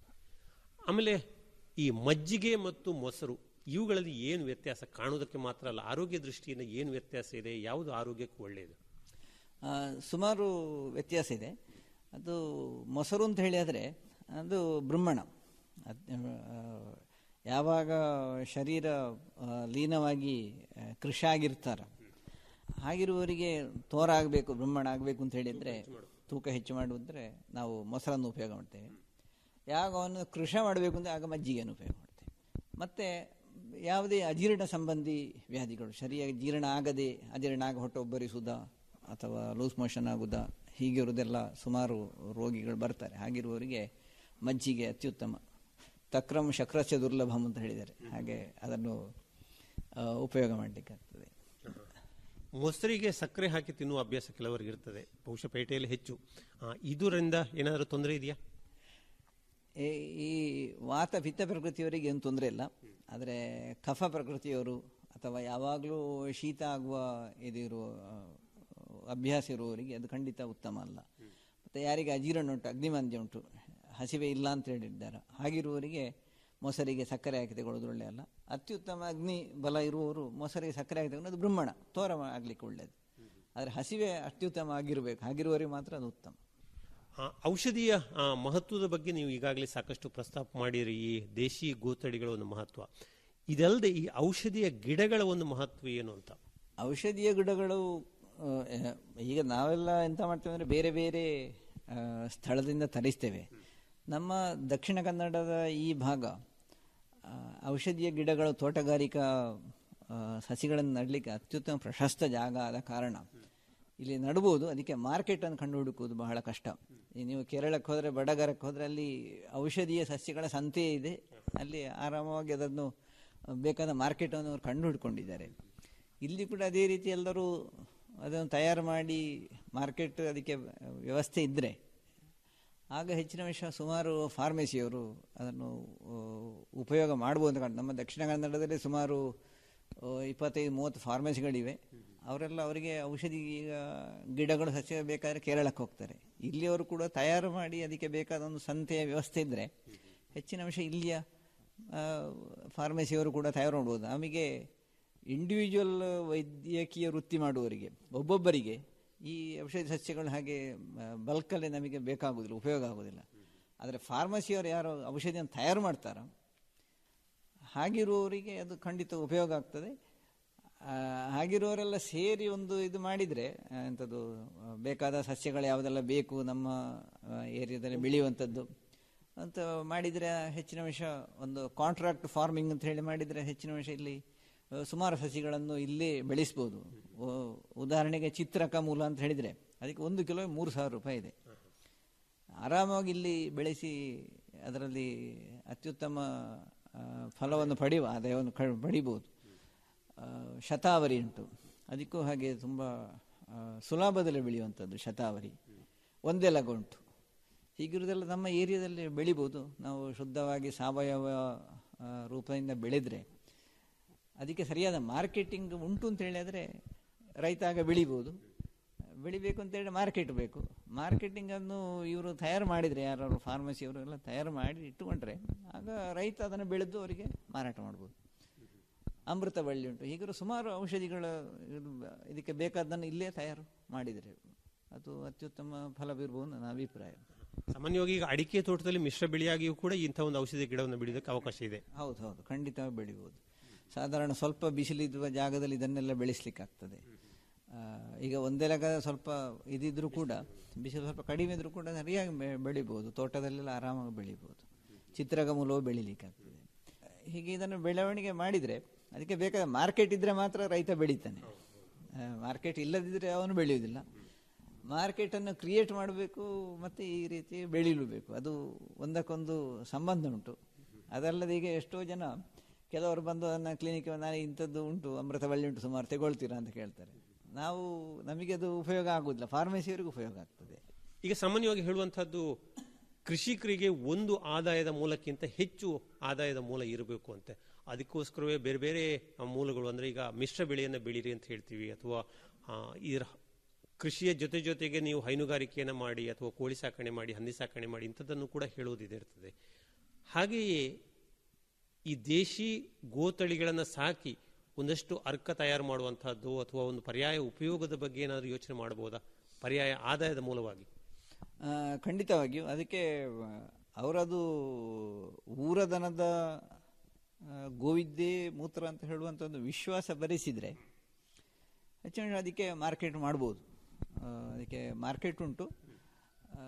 ಆಮೇಲೆ ಈ ಮಜ್ಜಿಗೆ ಮತ್ತು ಮೊಸರು ಇವುಗಳಲ್ಲಿ ಏನು ವ್ಯತ್ಯಾಸ ಕಾಣುವುದಕ್ಕೆ ಮಾತ್ರ ಅಲ್ಲ ಆರೋಗ್ಯ ದೃಷ್ಟಿಯಿಂದ ಏನು ವ್ಯತ್ಯಾಸ ಇದೆ ಯಾವುದು ಆರೋಗ್ಯಕ್ಕೆ ಒಳ್ಳೆಯದು ಆ, ಸುಮಾರು ವ್ಯತ್ಯಾಸ ಇದೆ ಅದು ಮೊಸರು ಅಂತ ಹೇಳಿ ಆದರೆ ಅದು ಬ್ರಹ್ಮಣ ಅದ್- ಆ, ಯಾವಾಗ ಶರೀರ ಆ, ಲೀನವಾಗಿ ಆ, ಕೃಷಿ ಆಗಿರ್ತಾರ ಹಾಗಿರುವವರಿಗೆ ತೋರ ಆಗಬೇಕು ಬ್ರಹ್ಮಣ ಆಗಬೇಕು ಅಂತ ಹೇಳಿದರೆ ತೂಕ ಹೆಚ್ಚು ಮಾಡುವುದ್ರೆ ನಾವು ಮೊಸರನ್ನು ಉಪಯೋಗ ಮಾಡ್ತೇವೆ ಯಾವಾಗ ಅವನು ಕೃಷಿ ಮಾಡಬೇಕು ಅಂದರೆ ಆಗ ಮಜ್ಜಿಗೆಯನ್ನು ಉಪಯೋಗ ಮಾಡ್ತೇವೆ ಮತ್ತು ಯಾವುದೇ ಅಜೀರ್ಣ ಸಂಬಂಧಿ ವ್ಯಾಧಿಗಳು ಸರಿಯಾಗಿ ಜೀರ್ಣ ಆಗದೆ ಅಜೀರ್ಣ ಆಗ ಹೊಟ್ಟೆ ಉಬ್ಬರಿಸುವುದಾ ಅಥವಾ ಲೂಸ್ ಮೋಷನ್ ಆಗುವುದಾ ಹೀಗಿರುವುದೆಲ್ಲ ಸುಮಾರು ರೋಗಿಗಳು ಬರ್ತಾರೆ ಹಾಗಿರುವವರಿಗೆ ಮಜ್ಜಿಗೆ ಅತ್ಯುತ್ತಮ ತಕ್ರಂ ಶಕ್ರಸ್ಯ ದುರ್ಲಭಂ ಅಂತ ಹೇಳಿದ್ದಾರೆ ಹಾಗೆ ಅದನ್ನು ಆ, ಉಪಯೋಗ ಮಾಡಲಿಕ್ಕಾಗ್ತದೆ ಮೊಸರಿಗೆ ಸಕ್ಕರೆ ಹಾಕಿ ತಿನ್ನುವ ಅಭ್ಯಾಸ ಕೆಲವರಿಗೆ ಇರ್ತದೆ ಬಹುಶಃ ಪೇಟೆಯಲ್ಲಿ ಹೆಚ್ಚು ಆ, ಇದರಿಂದ ಏನಾದರೂ ತೊಂದರೆ ಇದೆಯಾ ಈ- ಈ ವಾತ ಪಿತ್ತ ಪ್ರಕೃತಿಯವರಿಗೆ ಏನು ತೊಂದರೆ ಇಲ್ಲ ಆದರೆ ಕಫ ಪ್ರಕೃತಿಯವರು ಅಥವಾ ಯಾವಾಗಲೂ ಶೀತ ಆಗುವ ಇದಿರುವ ಆ, ಅಭ್ಯಾಸ ಇರುವವರಿಗೆ ಅದು ಖಂಡಿತ ಉತ್ತಮ ಅಲ್ಲ ಮತ್ತು ಯಾರಿಗೆ ಅಜೀರ್ಣ ಉಂಟು ಅಗ್ನಿಮಂದ್ಯ ಉಂಟು ಹಸಿವೆ ಇಲ್ಲ ಅಂತ ಹೇಳಿದ್ದಾರೆ ಹಾಗಿರುವವರಿಗೆ ಮೊಸರಿಗೆ ಸಕ್ಕರೆ ಹಾಕಿ ತಗೊಳ್ಳೋದು ಒಳ್ಳೆ ಅಲ್ಲ ಅತ್ಯುತ್ತಮ ಅಗ್ನಿ ಬಲ ಇರುವವರು ಮೊಸರಿಗೆ ಸಕ್ಕರೆ ಹಾಕಿ ತಗೊಂಡು ಅದು ಬ್ರಹ್ಮಣ ತೋರ ಆಗಲಿಕ್ಕೆ ಒಳ್ಳೆಯದು ಆದರೆ ಹಸಿವೆ ಅತ್ಯುತ್ತಮ ಆಗಿರಬೇಕು ಹಾಗಿರುವವರಿಗೆ ಮಾತ್ರ ಅದು ಉತ್ತಮ ಆ, ಔಷಧಿಯ ಆ, ಮಹತ್ವದ ಬಗ್ಗೆ ನೀವು ಈಗಾಗಲೇ ಸಾಕಷ್ಟು ಪ್ರಸ್ತಾಪ ಮಾಡಿರಿ ಈ ದೇಶಿ ಗೋತಡಿಗಳ ಒಂದು ಮಹತ್ವ ಇದಲ್ಲದೆ ಈ ಔಷಧಿಯ ಗಿಡಗಳ ಒಂದು ಮಹತ್ವ ಏನು ಅಂತ ಔಷಧೀಯ ಗಿಡಗಳು ಆ, ಈಗ ನಾವೆಲ್ಲ ಎಂತ ಮಾಡ್ತೇವೆ ಅಂದರೆ ಬೇರೆ ಬೇರೆ ಆ, ಸ್ಥಳದಿಂದ ತರಿಸ್ತೇವೆ ನಮ್ಮ ದಕ್ಷಿಣ ಕನ್ನಡದ ಈ ಭಾಗ ಆ, ಔಷಧೀಯ ಗಿಡಗಳು ತೋಟಗಾರಿಕಾ ಆ, ಸಸಿಗಳನ್ನು ನಡಲಿಕ್ಕೆ ಅತ್ಯುತ್ತಮ ಪ್ರಶಸ್ತ ಜಾಗ ಆದ ಕಾರಣ ಇಲ್ಲಿ ನಡ್ಬೋದು ಅದಕ್ಕೆ ಮಾರ್ಕೆಟನ್ನು ಕಂಡು ಹುಡುಕುವುದು ಬಹಳ ಕಷ್ಟ ಈ ನೀವು ಕೇರಳಕ್ಕೆ ಹೋದರೆ ಬಡಗರಕ್ಕೆ ಹೋದರೆ ಅಲ್ಲಿ ಔಷಧೀಯ ಸಸ್ಯಗಳ ಸಂತೆ ಇದೆ ಅಲ್ಲಿ ಆರಾಮವಾಗಿ ಅದನ್ನು ಬೇಕಾದ ಮಾರ್ಕೆಟನ್ನು ಅವರು ಕಂಡು ಹಿಡ್ಕೊಂಡಿದ್ದಾರೆ ಇಲ್ಲಿ ಕೂಡ ಅದೇ ರೀತಿ ಎಲ್ಲರೂ ಅದನ್ನು ತಯಾರು ಮಾಡಿ ಮಾರ್ಕೆಟ್ ಅದಕ್ಕೆ ವ್ಯವಸ್ಥೆ ಇದ್ದರೆ ಆಗ ಹೆಚ್ಚಿನ ವಿಷಯ ಸುಮಾರು ಫಾರ್ಮಸಿಯವರು ಅದನ್ನು ಆ, ಉಪಯೋಗ ಮಾಡ್ಬೋದು ಅಂತ ಕಾಣ್ತದೆ. ನಮ್ಮ ದಕ್ಷಿಣ ಕನ್ನಡದಲ್ಲಿ ಸುಮಾರು ಆ, ಇಪ್ಪತ್ತೈದು ಮೂವತ್ತು ಫಾರ್ಮಸಿಗಳಿವೆ ಅವರೆಲ್ಲ ಅವರಿಗೆ ಔಷಧಿ ಈಗ ಗಿಡಗಳು ಸಸ್ಯ ಬೇಕಾದರೆ ಕೇರಳಕ್ಕೆ ಹೋಗ್ತಾರೆ ಇಲ್ಲಿಯವರು ಕೂಡ ತಯಾರು ಮಾಡಿ ಅದಕ್ಕೆ ಬೇಕಾದ ಒಂದು ಸಂತೆಯ ವ್ಯವಸ್ಥೆ ಇದ್ದರೆ ಹೆಚ್ಚಿನ ಅಂಶ ಇಲ್ಲಿಯ ಆ, ಫಾರ್ಮಸಿಯವರು ಕೂಡ ತಯಾರು ಮಾಡ್ಬೋದು ನಮಗೆ ಇಂಡಿವಿಜುವಲ್ ವೈದ್ಯಕೀಯ ವೃತ್ತಿ ಮಾಡುವವರಿಗೆ ಒಬ್ಬೊಬ್ಬರಿಗೆ ಈ ಔಷಧಿ ಸಸ್ಯಗಳು ಹಾಗೆ ಬಲ್ಕಲ್ಲಿ ನಮಗೆ ಬೇಕಾಗುವುದಿಲ್ಲ ಉಪಯೋಗ ಆಗೋದಿಲ್ಲ ಆದರೆ ಫಾರ್ಮಸಿಯವರು ಯಾರು ಔಷಧಿಯನ್ನು ತಯಾರು ಮಾಡ್ತಾರೋ ಹಾಗಿರುವವರಿಗೆ ಅದು ಖಂಡಿತ ಉಪಯೋಗ ಆಗ್ತದೆ ಆ, ಹಾಗಿರುವವರೆಲ್ಲ ಸೇರಿ ಒಂದು ಇದು ಮಾಡಿದರೆ ಎಂಥದ್ದು ಆ, ಬೇಕಾದ ಸಸ್ಯಗಳು ಯಾವುದೆಲ್ಲ ಬೇಕು ನಮ್ಮ ಆ, ಏರಿಯಾದಲ್ಲಿ ಬೆಳೆಯುವಂಥದ್ದು ಅಂತ ಮಾಡಿದರೆ ಹೆಚ್ಚಿನ ಅಂಶ ಒಂದು ಕಾಂಟ್ರಾಕ್ಟ್ ಫಾರ್ಮಿಂಗ್ ಅಂತ ಹೇಳಿ ಮಾಡಿದರೆ ಹೆಚ್ಚಿನ ಅಂಶ ಇಲ್ಲಿ ಆ, ಸುಮಾರು ಸಸಿಗಳನ್ನು ಇಲ್ಲೇ ಬೆಳೆಸ್ಬೋದು ಉ- ಉದಾಹರಣೆಗೆ ಚಿತ್ರಕ ಮೂಲ ಅಂತ ಹೇಳಿದರೆ ಅದಕ್ಕೆ ಒಂದು ಕಿಲೋ ಮೂರು ಸಾವಿರ ರೂಪಾಯಿ ಇದೆ ಆರಾಮಾಗಿ ಇಲ್ಲಿ ಬೆಳೆಸಿ ಅದರಲ್ಲಿ ಅತ್ಯುತ್ತಮ ಆ, ಫಲವನ್ನು ಪಡೆಯುವ ಆದಾಯವನ್ನು ಕ ಪಡಿಬೋದು ಆ, ಶತಾವರಿ ಉಂಟು ಅದಕ್ಕೂ ಹಾಗೆ ತುಂಬ ಆ, ಸುಲಭದಲ್ಲಿ ಬೆಳೆಯುವಂಥದ್ದು ಶತಾವರಿ ಒಂದೇ ಲಗ ಉಂಟು ಹೀಗಿರುವುದೆಲ್ಲ ನಮ್ಮ ಏರಿಯಾದಲ್ಲಿ ಬೆಳಿಬೋದು ನಾವು ಶುದ್ಧವಾಗಿ ಸಾವಯವ ಆ, ರೂಪದಿಂದ ಬೆಳೆದರೆ ಅದಕ್ಕೆ ಸರಿಯಾದ ಮಾರ್ಕೆಟಿಂಗ್ ಉಂಟು ಅಂತ ಹೇಳಿದರೆ ರೈತ ಆಗ ಬೆಳಿಬೋದು ಬೆಳಿಬೇಕು ಅಂತ ಹೇಳಿ ಮಾರ್ಕೆಟ್ ಬೇಕು ಮಾರ್ಕೆಟಿಂಗನ್ನು ಇವರು ತಯಾರು ಮಾಡಿದರೆ ಯಾರು ಫಾರ್ಮಸಿಯವರು ಎಲ್ಲ ತಯಾರು ಮಾಡಿ ಇಟ್ಟುಕೊಂಡ್ರೆ ಆಗ ರೈತ ಅದನ್ನು ಬೆಳೆದು ಅವರಿಗೆ ಮಾರಾಟ ಮಾಡ್ಬೋದು ಅಮೃತ ಬಳ್ಳಿ ಉಂಟು ಹೀಗಿರೋ ಸುಮಾರು ಔಷಧಿಗಳ ಇದು ಇದಕ್ಕೆ ಬೇಕಾದ್ದನ್ನು ಇಲ್ಲೇ ತಯಾರು ಮಾಡಿದರೆ ಅದು ಅತ್ಯುತ್ತಮ ಫಲ ಬೀರ್ಬೋದು ನನ್ನ ಅಭಿಪ್ರಾಯ ಸಾಮಾನ್ಯವಾಗಿ ಈಗ ಅಡಿಕೆ ತೋಟದಲ್ಲಿ ಮಿಶ್ರ ಬೆಳೆಯಾಗಿಯೂ ಕೂಡ ಇಂಥ ಒಂದು ಔಷಧಿ ಗಿಡವನ್ನು ಬೆಳೆಯೋದಕ್ಕೆ ಅವಕಾಶ ಇದೆ ಹೌದು ಹೌದು ಖಂಡಿತವಾಗಿ ಬೆಳಿಬೋದು ಸಾಧಾರಣ ಸ್ವಲ್ಪ ಬಿಸಿಲಿರುವ ಜಾಗದಲ್ಲಿ ಇದನ್ನೆಲ್ಲ ಬೆಳೆಸಲಿಕ್ಕಾಗ್ತದೆ ಆ, ಈಗ ಒಂದೆಲಗ ಸ್ವಲ್ಪ ಇದಿದ್ರೂ ಕೂಡ ಬಿಸಿಲು ಸ್ವಲ್ಪ ಕಡಿಮೆ ಇದ್ರೂ ಕೂಡ ಸರಿಯಾಗಿ ಬೆ- ಬೆಳಿಬೋದು ತೋಟದಲ್ಲೆಲ್ಲ ಆರಾಮಾಗಿ ಬೆಳಿಬೋದು ಚಿತ್ರಗ ಮೂಲವು ಬೆಳಿಲಿಕ್ಕಾಗ್ತದೆ ಹೀಗೆ ಇದನ್ನು ಬೆಳವಣಿಗೆ ಮಾಡಿದರೆ ಅದಕ್ಕೆ ಬೇಕಾದ ಮಾರ್ಕೆಟ್ ಇದ್ದರೆ ಮಾತ್ರ ರೈತ ಬೆಳಿತಾನೆ ಮಾರ್ಕೆಟ್ ಇಲ್ಲದಿದ್ದರೆ ಅವನು ಬೆಳೆಯುವುದಿಲ್ಲ ಮಾರ್ಕೆಟನ್ನು ಕ್ರಿಯೇಟ್ ಮಾಡಬೇಕು ಮತ್ತು ಈ ರೀತಿ ಬೆಳೀಲೂಬೇಕು ಅದು ಒಂದಕ್ಕೊಂದು ಸಂಬಂಧ ಉಂಟು ಅದಲ್ಲದೆ ಈಗ ಎಷ್ಟೋ ಜನ ಕೆಲವರು ಬಂದು ನನ್ನ ಕ್ಲಿನಿಕ್ ನಾನು ಇಂಥದ್ದು ಉಂಟು ಅಮೃತ ಬಳ್ಳಿ ಉಂಟು ಸುಮಾರು ತಗೊಳ್ತೀರಾ ಅಂತ ಕೇಳ್ತಾರೆ ನಾವು ನಮಗೆ ಅದು ಉಪಯೋಗ ಆಗುವುದಿಲ್ಲ ಫಾರ್ಮಸಿಯವರಿಗೂ ಉಪಯೋಗ ಆಗ್ತದೆ ಈಗ ಸಾಮಾನ್ಯವಾಗಿ ಹೇಳುವಂತಹದ್ದು ಕೃಷಿಕರಿಗೆ ಒಂದು ಆದಾಯದ ಮೂಲಕ್ಕಿಂತ ಹೆಚ್ಚು ಆದಾಯದ ಮೂಲ ಇರಬೇಕು ಅಂತೆ ಅದಕ್ಕೋಸ್ಕರವೇ ಬೇರೆ ಬೇರೆ ಆ, ಮೂಲಗಳು ಅಂದ್ರೆ ಈಗ ಮಿಶ್ರ ಬೆಳೆಯನ್ನು ಬೆಳೀರಿ ಅಂತ ಹೇಳ್ತೀವಿ ಅಥವಾ ಆ, ಇದರ ಕೃಷಿಯ ಜೊತೆ ಜೊತೆಗೆ ನೀವು ಹೈನುಗಾರಿಕೆಯನ್ನು ಮಾಡಿ ಅಥವಾ ಕೋಳಿ ಸಾಕಣೆ ಮಾಡಿ ಹಂದಿ ಸಾಕಣೆ ಮಾಡಿ ಇಂಥದ್ದನ್ನು ಕೂಡ ಹೇಳುವುದಿದೆ ಇರ್ತದೆ ಹಾಗೆಯೇ ಈ ದೇಶಿ ಗೋತಳಿಗಳನ್ನು ಸಾಕಿ ಒಂದಷ್ಟು ಅರ್ಕ ತಯಾರು ಮಾಡುವಂತಹದ್ದು ಅಥವಾ ಒಂದು ಪರ್ಯಾಯ ಉಪಯೋಗದ ಬಗ್ಗೆ ಏನಾದರೂ ಯೋಚನೆ ಮಾಡಬಹುದಾ ಪರ್ಯಾಯ ಆದಾಯದ ಮೂಲವಾಗಿ ಆ, ಖಂಡಿತವಾಗಿಯೂ ಅದಕ್ಕೆ ಆ, ಅವರದು ಊರದನದ ಆ, ಗೋವಿದ್ದೆ ಮೂತ್ರ ಅಂತ ಹೇಳುವಂಥ ಒಂದು ವಿಶ್ವಾಸ ಭರಿಸಿದರೆ ಹೆಚ್ಚು ಹೆಚ್ಚು ಅದಕ್ಕೆ ಮಾರ್ಕೆಟ್ ಮಾಡ್ಬೋದು ಆ, ಅದಕ್ಕೆ ಮಾರ್ಕೆಟ್ ಉಂಟು ಆ,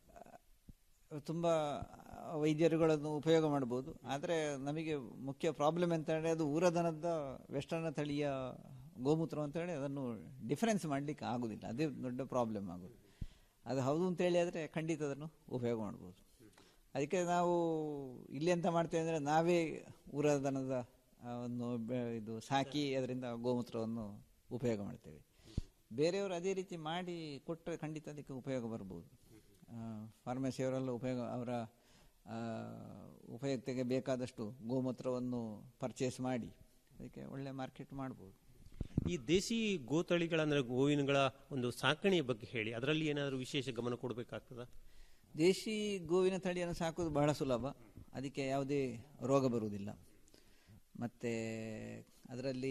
ತುಂಬ ವೈದ್ಯರುಗಳನ್ನು ಉಪಯೋಗ ಮಾಡ್ಬೋದು ಆದರೆ ನಮಗೆ ಮುಖ್ಯ ಪ್ರಾಬ್ಲಮ್ ಅಂತ ಹೇಳಿ ಅದು ಊರದನದ ವೆಸ್ಟರ್ನ್ ತಳಿಯ ಗೋಮೂತ್ರ ಅಂತ ಹೇಳಿ ಅದನ್ನು ಡಿಫರೆನ್ಸ್ ಮಾಡಲಿಕ್ಕೆ ಆಗೋದಿಲ್ಲ ಅದೇ ದೊಡ್ಡ ಪ್ರಾಬ್ಲಮ್ ಆಗೋದು ಅದು ಹೌದು ಅಂತೇಳಿ ಆದರೆ ಖಂಡಿತ ಅದನ್ನು ಉಪಯೋಗ ಮಾಡ್ಬೋದು ಅದಕ್ಕೆ ನಾವು ಇಲ್ಲಿ ಎಂತ ಮಾಡ್ತೇವೆ ಅಂದರೆ ನಾವೇ ಊರದನದ ಆ, ಒಂದು ಬೆ- ಇದು ಸಾಕಿ ಅದರಿಂದ ಗೋಮೂತ್ರವನ್ನು ಉಪಯೋಗ ಮಾಡ್ತೇವೆ ಬೇರೆಯವರು ಅದೇ ರೀತಿ ಮಾಡಿ ಕೊಟ್ಟರೆ ಖಂಡಿತ ಅದಕ್ಕೆ ಉಪಯೋಗ ಬರ್ಬೋದು ಫಾರ್ಮಸಿಯವರೆಲ್ಲ ಉಪಯೋಗ ಅವರ ಆ, ಉಪಯುಕ್ತಕ್ಕೆ ಬೇಕಾದಷ್ಟು ಗೋಮೂತ್ರವನ್ನು ಪರ್ಚೇಸ್ ಮಾಡಿ ಅದಕ್ಕೆ ಒಳ್ಳೆ ಮಾರ್ಕೆಟ್ ಮಾಡ್ಬೋದು ಈ ದೇಸಿ ಗೋತಳಿಗಳ ಅಂದ್ರೆ ಗೋವಿನಗಳ ಒಂದು ಸಾಕಣೆಯ ಬಗ್ಗೆ ಹೇಳಿ ಅದರಲ್ಲಿ ಏನಾದರೂ ವಿಶೇಷ ಗಮನ ಕೊಡಬೇಕಾಗ್ತದ ದೇಶಿ ಗೋವಿನ ತಳಿಯನ್ನು ಸಾಕೋದು ಬಹಳ ಸುಲಭ ಅದಕ್ಕೆ ಯಾವುದೇ ರೋಗ ಬರುವುದಿಲ್ಲ ಮತ್ತು ಅದರಲ್ಲಿ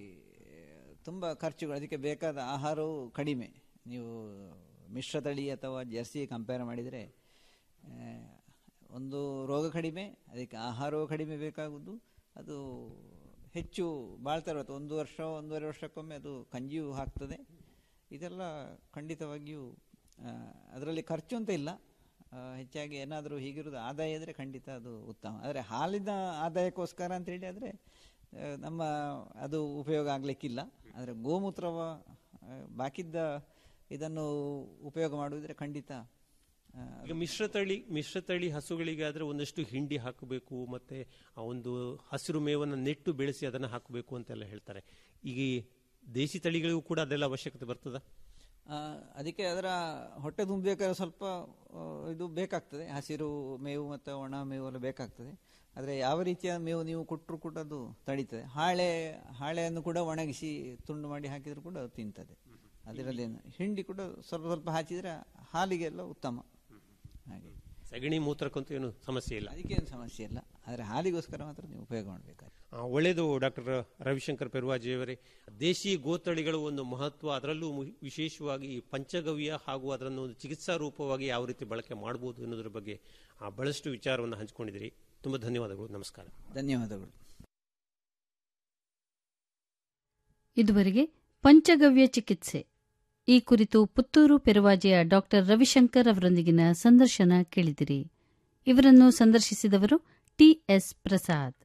ತುಂಬ ಖರ್ಚುಗಳು ಅದಕ್ಕೆ ಬೇಕಾದ ಆಹಾರವು ಕಡಿಮೆ ನೀವು ಮಿಶ್ರ ತಳಿ ಅಥವಾ ಜರ್ಸಿ ಕಂಪೇರ್ ಮಾಡಿದರೆ ಆ, ಒಂದು ರೋಗ ಕಡಿಮೆ ಅದಕ್ಕೆ ಆಹಾರವು ಕಡಿಮೆ ಬೇಕಾಗುವುದು ಅದು ಹೆಚ್ಚು ಬಾಳ್ತಾ ಇರುತ್ತೆ ಒಂದು ವರ್ಷ ಒಂದೂವರೆ ವರ್ಷಕ್ಕೊಮ್ಮೆ ಅದು ಕಂಜಿಯೂ ಹಾಕ್ತದೆ ಇದೆಲ್ಲ ಖಂಡಿತವಾಗಿಯೂ ಆ, ಅದರಲ್ಲಿ ಖರ್ಚು ಅಂತ ಇಲ್ಲ ಆ, ಹೆಚ್ಚಾಗಿ ಏನಾದರೂ ಹೀಗಿರೋದು ಆದಾಯ ಇದ್ದರೆ ಖಂಡಿತ ಅದು ಉತ್ತಮ ಆದರೆ ಹಾಲಿನ ಆದಾಯಕ್ಕೋಸ್ಕರ ಅಂತೇಳಿ ಆದರೆ ನಮ್ಮ ಅದು ಉಪಯೋಗ ಆಗಲಿಕ್ಕಿಲ್ಲ ಆದರೆ ಗೋಮೂತ್ರವ ಆ, ಬಾಕಿದ್ದ ಇದನ್ನು ಉಪಯೋಗ ಮಾಡುವುದ್ರೆ ಖಂಡಿತ ಆ, ಈಗ ಮಿಶ್ರತಳಿ ಮಿಶ್ರತಳಿ ಹಸುಗಳಿಗಾದ್ರೆ ಒಂದಷ್ಟು ಹಿಂಡಿ ಹಾಕಬೇಕು ಮತ್ತೆ ಆ ಒಂದು ಹಸಿರು ಮೇವನ್ನು ನೆಟ್ಟು ಬೆಳೆಸಿ ಅದನ್ನು ಹಾಕಬೇಕು ಅಂತೆಲ್ಲ ಹೇಳ್ತಾರೆ ಈಗ ಈ ದೇಸಿ ತಳಿಗಳಿಗೂ ಕೂಡ ಅದೆಲ್ಲ ಅವಶ್ಯಕತೆ ಬರ್ತದ ಆ, ಅದಕ್ಕೆ ಅದರ ಹೊಟ್ಟೆ ತುಂಬಬೇಕಾದ್ರೆ ಸ್ವಲ್ಪ ಆ, ಇದು ಬೇಕಾಗ್ತದೆ ಹಸಿರು ಮೇವು ಮತ್ತು ಒಣ ಮೇವು ಎಲ್ಲ ಬೇಕಾಗ್ತದೆ ಆದರೆ ಯಾವ ರೀತಿಯ ಮೇವು ನೀವು ಕೊಟ್ಟರು ಕೂಡ ಅದು ತಡೀತದೆ ಹಾಳೆ ಹಾಳೆಯನ್ನು ಕೂಡ ಒಣಗಿಸಿ ತುಂಡು ಮಾಡಿ ಹಾಕಿದರೂ ಕೂಡ ಅದು ತಿಂತದೆ ಅದರಲ್ಲೇನು ಹಿಂಡಿ ಕೂಡ ಸ್ವಲ್ಪ ಸ್ವಲ್ಪ ಹಾಕಿದರೆ ಹಾಲಿಗೆಲ್ಲ ಉತ್ತಮ ಹಾಗೆ ಸಗಣಿ ಮೂತ್ರಕ್ಕಂತೂ ಏನು ಸಮಸ್ಯೆ ಇಲ್ಲ ಅದಕ್ಕೇನು ಸಮಸ್ಯೆ ಇಲ್ಲ ಆದರೆ ಹಾಲಿಗೋಸ್ಕರ ಮಾತ್ರ ನೀವು ಉಪಯೋಗ ಮಾಡಬೇಕಾದ್ರೆ ಆ, ಒಳ್ಳೆಯದು ಡಾಕ್ಟರ್ ರವಿಶಂಕರ್ ಪೆರುವಾಜಿಯವರೇ ದೇಶಿ ಗೋತಳಿಗಳು ಒಂದು ಮಹತ್ವ ಅದರಲ್ಲೂ ಮು- ವಿಶೇಷವಾಗಿ ಪಂಚಗವ್ಯ ಹಾಗೂ ಅದನ್ನು ಒಂದು ಚಿಕಿತ್ಸಾ ರೂಪವಾಗಿ ಯಾವ ರೀತಿ ಬಳಕೆ ಮಾಡಬಹುದು ಅನ್ನೋದ್ರ ಬಗ್ಗೆ ಆ, ಬಹಳಷ್ಟು ವಿಚಾರವನ್ನು ಹಂಚಿಕೊಂಡಿದ್ದೀರಿ ತುಂಬ ಧನ್ಯವಾದಗಳು ನಮಸ್ಕಾರ ಧನ್ಯವಾದಗಳು ಇದುವರೆಗೆ ಪಂಚಗವ್ಯ ಚಿಕಿತ್ಸೆ ಈ ಕುರಿತು ಪುತ್ತೂರು ಪೆರುವಾಜಿಯ ಡಾಕ್ಟರ್ ರವಿಶಂಕರ್ ಅವರೊಂದಿಗಿನ ಸಂದರ್ಶನ ಕೇಳಿದಿರಿ ಇವರನ್ನು ಸಂದರ್ಶಿಸಿದವರು ಟಿಎಸ್ ಪ್ರಸಾದ್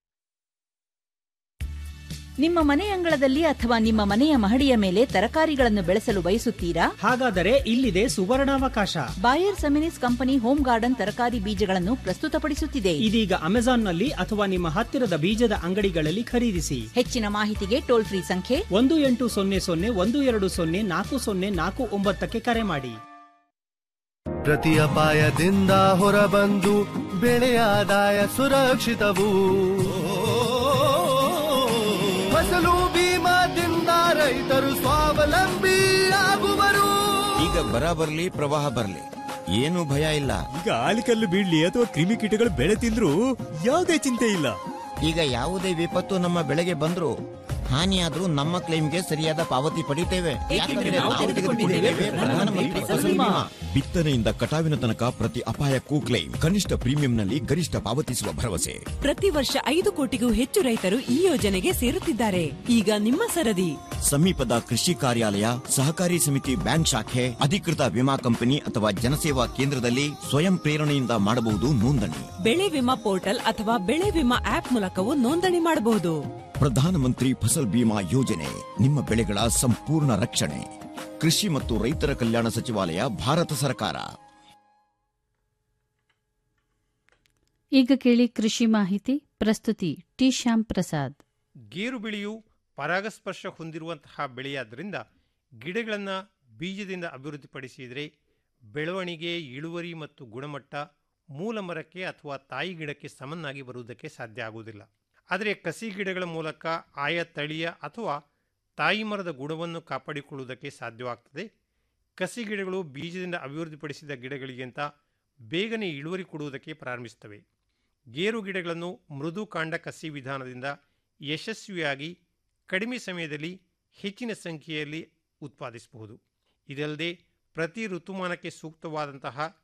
ನಿಮ್ಮ ಮನೆ ಅಂಗಳದಲ್ಲಿ ಅಥವಾ ನಿಮ್ಮ ಮನೆಯ ಮಹಡಿಯ ಮೇಲೆ ತರಕಾರಿಗಳನ್ನು ಬೆಳೆಸಲು ಬಯಸುತ್ತೀರಾ ಹಾಗಾದರೆ ಇಲ್ಲಿದೆ ಸುವರ್ಣಾವಕಾಶ Bayer Seminis company home garden ತರಕಾರಿ ಬೀಜಗಳನ್ನು ಪ್ರಸ್ತುತಪಡಿಸುತ್ತಿದೆ ಇದೀಗ ಅಮೆಜಾನ್ನಲ್ಲಿ ಅಥವಾ ನಿಮ್ಮ ಹತ್ತಿರದ ಬೀಜದ ಅಂಗಡಿಗಳಲ್ಲಿ ಖರೀದಿಸಿ ಹೆಚ್ಚಿನ ಮಾಹಿತಿಗೆ ಟೋಲ್ ಫ್ರೀ ಸಂಖ್ಯೆ ಒಂದು ಎಂಟು ಸೊನ್ನೆ ಸೊನ್ನೆ ಒಂದು ಎರಡು ಸೊನ್ನೆ ನಾಲ್ಕು ಸೊನ್ನೆ ನಾಲ್ಕು ಒಂಬತ್ತಕ್ಕೆ ಕರೆ ಮಾಡಿ ಪ್ರತಿ ಅಪಾಯದಿಂದ ಹೊರಬಂದು ಬೆಳೆಯ ಆದಾಯ ಸುರಕ್ಷಿತವು ಫಸಲು ಬೀಮಾದಿಂದ ರೈತರು ಸ್ವಾವಲಂಬಿ ಆಗುವರು ಈಗ ಬರ ಬರ್ಲಿ ಪ್ರವಾಹ ಬರ್ಲಿ ಏನು ಭಯ ಇಲ್ಲ ಈಗ ಆಲಿಕಲ್ಲು ಬೀಳ್ಲಿ ಅಥವಾ ಕ್ರಿಮಿಕೀಟಗಳು ಬೆಳೆ ತಿಂದ್ರು ಯಾವುದೇ ಚಿಂತೆ ಇಲ್ಲ ಈಗ ಯಾವುದೇ ವಿಪತ್ತು ನಮ್ಮ ಬೆಳೆಗೆ ಬಂದ್ರು ಹಾನಿಯಾದ್ರೂ ನಮ್ಮ ಕ್ಲೈಮ್ಗೆ ಸರಿಯಾದ ಪಾವತಿ ಪಡಿತೇವೆ ಯಾಕಂದ್ರೆ ನಾವು ತೆಗೆದುಕೊಂಡಿದ್ದೇವೆ ಪ್ರಧಾನಮಂತ್ರಿ ಫಸಲ್ ಬಿಮಾ. ಬಿತ್ತನೆಯಿಂದ ಕಟಾವಿನ ತನಕ ಪ್ರತಿ ಅಪಾಯಕ್ಕೂ ಕ್ಲೈಮ್ ಕನಿಷ್ಠ ಪ್ರೀಮಿಯಂನಲ್ಲಿ ಗರಿಷ್ಠ ಪಾವತಿಸುವ ಭರವಸೆ ಪ್ರತಿ ವರ್ಷ ಐದು ಕೋಟಿಗೂ ಹೆಚ್ಚು ರೈತರು ಈ ಯೋಜನೆಗೆ ಸೇರುತ್ತಿದ್ದಾರೆ ಈಗ ನಿಮ್ಮ ಸರದಿ ಸಮೀಪದ ಕೃಷಿ ಕಾರ್ಯಾಲಯ ಸಹಕಾರಿ ಸಮಿತಿ ಬ್ಯಾಂಕ್ ಶಾಖೆ ಅಧಿಕೃತ ವಿಮಾ ಕಂಪನಿ ಅಥವಾ ಜನಸೇವಾ ಕೇಂದ್ರದಲ್ಲಿ ಸ್ವಯಂ ಪ್ರೇರಣೆಯಿಂದ ಮಾಡಬಹುದು ನೋಂದಣಿ ಬೆಳೆ ವಿಮಾ ಪೋರ್ಟಲ್ ಅಥವಾ ಬೆಳೆ ವಿಮಾ ಆಪ್ ಮೂಲಕವೂ ನೋಂದಣಿ ಮಾಡಬಹುದು ಪ್ರಧಾನಮಂತ್ರಿ ಫಸಲ್ ಬಿಮಾ ಯೋಜನೆ ನಿಮ್ಮ ಬೆಳೆಗಳ ಸಂಪೂರ್ಣ ರಕ್ಷಣೆ ಕೃಷಿ ಮತ್ತು ರೈತರ ಕಲ್ಯಾಣ ಸಚಿವಾಲಯ ಭಾರತ ಸರ್ಕಾರ ಈಗ ಕೇಳಿ ಕೃಷಿ ಮಾಹಿತಿ ಪ್ರಸ್ತುತಿ ಟಿ ಶ್ಯಾಮ್ ಪ್ರಸಾದ್ ಗೇರು ಬೆಳೆಯು ಪರಾಗಸ್ಪರ್ಶ ಹೊಂದಿರುವಂತಹ ಬೆಳೆಯಾದ್ದರಿಂದ ಗಿಡಗಳನ್ನು ಬೀಜದಿಂದ ಅಭಿವೃದ್ಧಿಪಡಿಸಿದರೆ ಬೆಳವಣಿಗೆ ಇಳುವರಿ ಮತ್ತು ಗುಣಮಟ್ಟ ಮೂಲ ಮರಕ್ಕೆ ಅಥವಾ ತಾಯಿ ಗಿಡಕ್ಕೆ ಸಮನಾಗಿ ಬರುವುದಕ್ಕೆ ಸಾಧ್ಯ ಆಗುವುದಿಲ್ಲ ಆದರೆ ಕಸಿ ಗಿಡಗಳ ಮೂಲಕ ಆಯಾ ತಳಿಯ ಅಥವಾ ತಾಯಿ ಮರದ ಗುಣವನ್ನು ಕಾಪಾಡಿಕೊಳ್ಳುವುದಕ್ಕೆ ಸಾಧ್ಯವಾಗ್ತದೆ ಕಸಿ ಗಿಡಗಳು ಬೀಜದಿಂದ ಅಭಿವೃದ್ಧಿಪಡಿಸಿದ ಗಿಡಗಳಿಗಿಂತ ಬೇಗನೆ ಇಳುವರಿ ಕೊಡುವುದಕ್ಕೆ ಪ್ರಾರಂಭಿಸುತ್ತವೆ ಗೇರು ಗಿಡಗಳನ್ನು ಮೃದು ಕಾಂಡ ಕಸಿ ವಿಧಾನದಿಂದ ಯಶಸ್ವಿಯಾಗಿ ಕಡಿಮೆ ಸಮಯದಲ್ಲಿ ಹೆಚ್ಚಿನ ಸಂಖ್ಯೆಯಲ್ಲಿ ಉತ್ಪಾದಿಸಬಹುದು ಇದಲ್ಲದೆ ಪ್ರತಿ ಋತುಮಾನಕ್ಕೆ ಸೂಕ್ತವಾದಂತಹ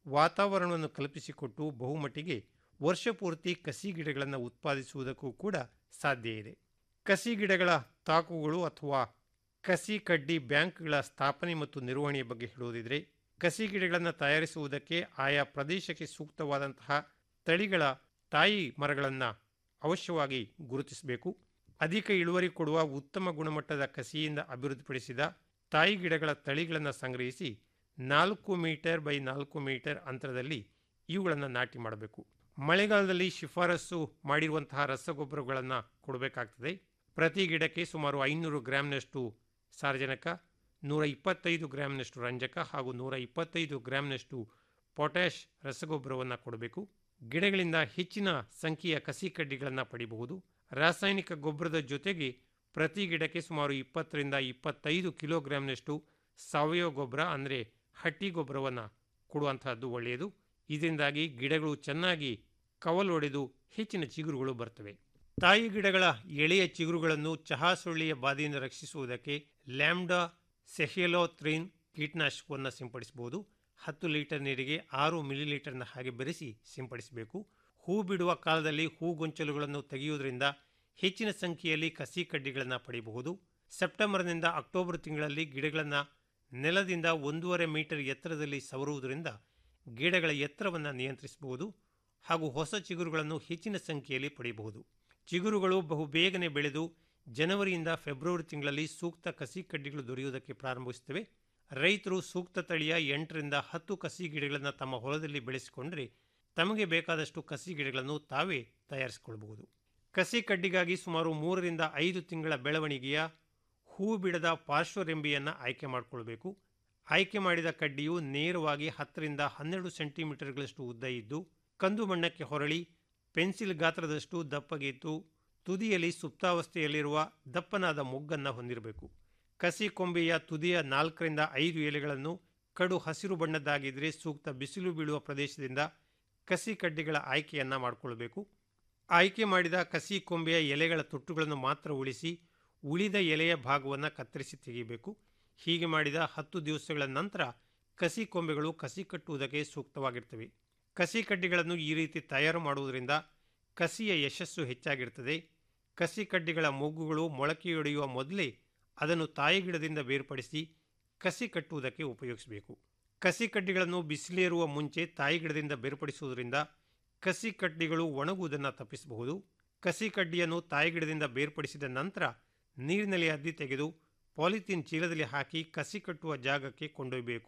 ವಾತಾವರಣವನ್ನು ಕಲ್ಪಿಸಿಕೊಟ್ಟು ಬಹುಮಟ್ಟಿಗೆ ವರ್ಷಪೂರ್ತಿ ಕಸಿ ಗಿಡಗಳನ್ನು ಉತ್ಪಾದಿಸುವುದಕ್ಕೂ ಕೂಡ ಸಾಧ್ಯ ಇದೆ ಕಸಿ ಗಿಡಗಳ ತಾಕುಗಳು ಅಥವಾ ಕಸಿ ಕಡ್ಡಿ ಬ್ಯಾಂಕ್ಗಳ ಸ್ಥಾಪನೆ ಮತ್ತು ನಿರ್ವಹಣೆಯ ಬಗ್ಗೆ ಹೇಳುವುದಿದ್ರೆ ಕಸಿ ಗಿಡಗಳನ್ನು ತಯಾರಿಸುವುದಕ್ಕೆ ಆಯಾ ಪ್ರದೇಶಕ್ಕೆ ಸೂಕ್ತವಾದಂತಹ ತಳಿಗಳ ತಾಯಿ ಮರಗಳನ್ನು ಅವಶ್ಯವಾಗಿ ಗುರುತಿಸಬೇಕು ಅಧಿಕ ಇಳುವರಿ ಕೊಡುವ ಉತ್ತಮ ಗುಣಮಟ್ಟದ ಕಸಿಯಿಂದ ಅಭಿವೃದ್ಧಿಪಡಿಸಿದ ತಾಯಿ ಗಿಡಗಳ ತಳಿಗಳನ್ನು ಸಂಗ್ರಹಿಸಿ ನಾಲ್ಕು ಮೀಟರ್ ಬೈ ನಾಲ್ಕು ಮೀಟರ್ ಅಂತರದಲ್ಲಿ ಇವುಗಳನ್ನು ನಾಟಿ ಮಾಡಬೇಕು ಮಳೆಗಾಲದಲ್ಲಿ ಶಿಫಾರಸು ಮಾಡಿರುವಂತಹ ರಸಗೊಬ್ಬರಗಳನ್ನು ಕೊಡಬೇಕಾಗ್ತದೆ ಪ್ರತಿ ಗಿಡಕ್ಕೆ ಸುಮಾರು ಐನೂರು ಗ್ರಾಂನಷ್ಟು ಸಾರಜನಕ ನೂರ ಇಪ್ಪತ್ತೈದು ಗ್ರಾಂನಷ್ಟು ರಂಜಕ ಹಾಗೂ ನೂರ ಇಪ್ಪತ್ತೈದು ಗ್ರಾಂನಷ್ಟು ಪೊಟ್ಯಾಷ್ ರಸಗೊಬ್ಬರವನ್ನು ಕೊಡಬೇಕು ಗಿಡಗಳಿಂದ ಹೆಚ್ಚಿನ ಸಂಖ್ಯೆಯ ಕಸಿ ಕಡ್ಡಿಗಳನ್ನು ಪಡೆಯಬಹುದು ರಾಸಾಯನಿಕ ಗೊಬ್ಬರದ ಜೊತೆಗೆ ಪ್ರತಿ ಗಿಡಕ್ಕೆ ಸುಮಾರು ಇಪ್ಪತ್ತರಿಂದ ಇಪ್ಪತ್ತೈದು ಕಿಲೋಗ್ರಾಂನಷ್ಟು ಸಾವಯವ ಗೊಬ್ಬರ ಅಂದರೆ ಹಟ್ಟಿ ಗೊಬ್ಬರವನ್ನು ಕೊಡುವಂತಹದ್ದು ಒಳ್ಳೆಯದು ಇದರಿಂದಾಗಿ ಗಿಡಗಳು ಚೆನ್ನಾಗಿ ಕವಲೊಡೆದು ಹೆಚ್ಚಿನ ಚಿಗುರುಗಳು ಬರ್ತವೆ ತಾಯಿ ಗಿಡಗಳ ಎಳೆಯ ಚಿಗುರುಗಳನ್ನು ಚಹಾ ಸೊಳ್ಳೆಯ ಬಾಧೆಯಿಂದ ರಕ್ಷಿಸುವುದಕ್ಕೆ ಲ್ಯಾಂಬ್ಡಾ ಸೆಹಿಯಲೋತ್ರಿನ್ ಕೀಟನಾಶಕವನ್ನು ಸಿಂಪಡಿಸಬಹುದು ಹತ್ತು ಲೀಟರ್ ನೀರಿಗೆ ಆರು ಮಿಲಿಲೀಟರ್ನ ಹಾಗೆ ಬೆರೆಸಿ ಸಿಂಪಡಿಸಬೇಕು ಹೂ ಬಿಡುವ ಕಾಲದಲ್ಲಿ ಹೂಗೊಂಚಲುಗಳನ್ನು ತೆಗೆಯುವುದರಿಂದ ಹೆಚ್ಚಿನ ಸಂಖ್ಯೆಯಲ್ಲಿ ಕಸಿ ಕಡ್ಡಿಗಳನ್ನು ಪಡೆಯಬಹುದು ಸೆಪ್ಟೆಂಬರ್ನಿಂದ ಅಕ್ಟೋಬರ್ ತಿಂಗಳಲ್ಲಿ ಗಿಡಗಳನ್ನು ನೆಲದಿಂದ ಒಂದೂವರೆ ಮೀಟರ್ ಎತ್ತರದಲ್ಲಿ ಸವರುವುದರಿಂದ ಗಿಡಗಳ ಎತ್ತರವನ್ನು ನಿಯಂತ್ರಿಸಬಹುದು ಹಾಗೂ ಹೊಸ ಚಿಗುರುಗಳನ್ನು ಹೆಚ್ಚಿನ ಸಂಖ್ಯೆಯಲ್ಲಿ ಪಡೆಯಬಹುದು ಚಿಗುರುಗಳು ಬಹು ಬೇಗನೆ ಬೆಳೆದು ಜನವರಿಯಿಂದ ಫೆಬ್ರವರಿ ತಿಂಗಳಲ್ಲಿ ಸೂಕ್ತ ಕಸಿ ಕಡ್ಡಿಗಳು ದೊರೆಯುವುದಕ್ಕೆ ಪ್ರಾರಂಭಿಸುತ್ತವೆ ರೈತರು ಸೂಕ್ತ ತಳಿಯ ಎಂಟರಿಂದ ಹತ್ತು ಕಸಿ ಗಿಡಗಳನ್ನು ತಮ್ಮ ಹೊಲದಲ್ಲಿ ಬೆಳೆಸಿಕೊಂಡರೆ ತಮಗೆ ಬೇಕಾದಷ್ಟು ಕಸಿ ಗಿಡಗಳನ್ನು ತಾವೇ ತಯಾರಿಸಿಕೊಳ್ಳಬಹುದು ಕಸಿ ಕಡ್ಡಿಗಾಗಿ ಸುಮಾರು ಮೂರರಿಂದ ಐದು ತಿಂಗಳ ಬೆಳವಣಿಗೆಯ ಹೂ ಬಿಡದ ಪಾರ್ಶ್ವರೆಂಬೆಯನ್ನು ಆಯ್ಕೆ ಮಾಡಿಕೊಳ್ಬೇಕು ಆಯ್ಕೆ ಮಾಡಿದ ಕಡ್ಡಿಯು ನೇರವಾಗಿ ಹತ್ತರಿಂದ ಹನ್ನೆರಡು ಸೆಂಟಿಮೀಟರ್ಗಳಷ್ಟು ಉದ್ದ ಇದ್ದು ಕಂದು ಬಣ್ಣಕ್ಕೆ ಹೊರಳಿ ಪೆನ್ಸಿಲ್ ಗಾತ್ರದಷ್ಟು ದಪ್ಪಗಿದ್ದು ತುದಿಯಲ್ಲಿ ಸುಪ್ತಾವಸ್ಥೆಯಲ್ಲಿರುವ ದಪ್ಪನಾದ ಮೊಗ್ಗನ್ನು ಹೊಂದಿರಬೇಕು ಕಸಿ ಕೊಂಬೆಯ ತುದಿಯ ನಾಲ್ಕರಿಂದ ಐದು ಎಲೆಗಳನ್ನು ಕಡು ಹಸಿರು ಬಣ್ಣದ್ದಾಗಿದ್ದರೆ ಸೂಕ್ತ ಬಿಸಿಲು ಬೀಳುವ ಪ್ರದೇಶದಿಂದ ಕಸಿ ಕಡ್ಡಿಗಳ ಆಯ್ಕೆಯನ್ನು ಮಾಡಿಕೊಳ್ಬೇಕು ಆಯ್ಕೆ ಮಾಡಿದ ಕಸಿ ಕೊಂಬೆಯ ಎಲೆಗಳ ತೊಟ್ಟುಗಳನ್ನು ಮಾತ್ರ ಉಳಿಸಿ ಉಳಿದ ಎಲೆಯ ಭಾಗವನ್ನು ಕತ್ತರಿಸಿ ತೆಗೆಯಬೇಕು ಹೀಗೆ ಮಾಡಿದ ಹತ್ತು ದಿವಸಗಳ ನಂತರ ಕಸಿ ಕೊಂಬೆಗಳು ಕಸಿ ಕಟ್ಟುವುದಕ್ಕೆ ಸೂಕ್ತವಾಗಿರ್ತವೆ ಕಸಿ ಕಡ್ಡಿಗಳನ್ನು ಈ ರೀತಿ ತಯಾರು ಮಾಡುವುದರಿಂದ ಕಸಿಯ ಯಶಸ್ಸು ಹೆಚ್ಚಾಗಿರ್ತದೆ ಕಸಿ ಕಡ್ಡಿಗಳ ಮೊಗ್ಗುಗಳು ಮೊಳಕೆಯೊಡೆಯುವ ಮೊದಲೇ ಅದನ್ನು ತಾಯಿ ಗಿಡದಿಂದ ಬೇರ್ಪಡಿಸಿ ಕಸಿ ಕಟ್ಟುವುದಕ್ಕೆ ಉಪಯೋಗಿಸಬೇಕು ಕಸಿ ಕಡ್ಡಿಗಳನ್ನು ಬಿಸಿಲೇರುವ ಮುಂಚೆ ತಾಯಿ ಗಿಡದಿಂದ ಬೇರ್ಪಡಿಸುವುದರಿಂದ ಕಸಿ ಕಡ್ಡಿಗಳು ಒಣಗುವುದನ್ನು ತಪ್ಪಿಸಬಹುದು ಕಸಿ ಕಡ್ಡಿಯನ್ನು ತಾಯಿ ಗಿಡದಿಂದ ಬೇರ್ಪಡಿಸಿದ ನಂತರ ನೀರಿನಲ್ಲಿ ಅದ್ದಿ ತೆಗೆದು ಪಾಲಿಥೀನ್ ಚೀಲದಲ್ಲಿ ಹಾಕಿ ಕಸಿ ಕಟ್ಟುವ ಜಾಗಕ್ಕೆ ಕೊಂಡೊಯ್ಯಬೇಕು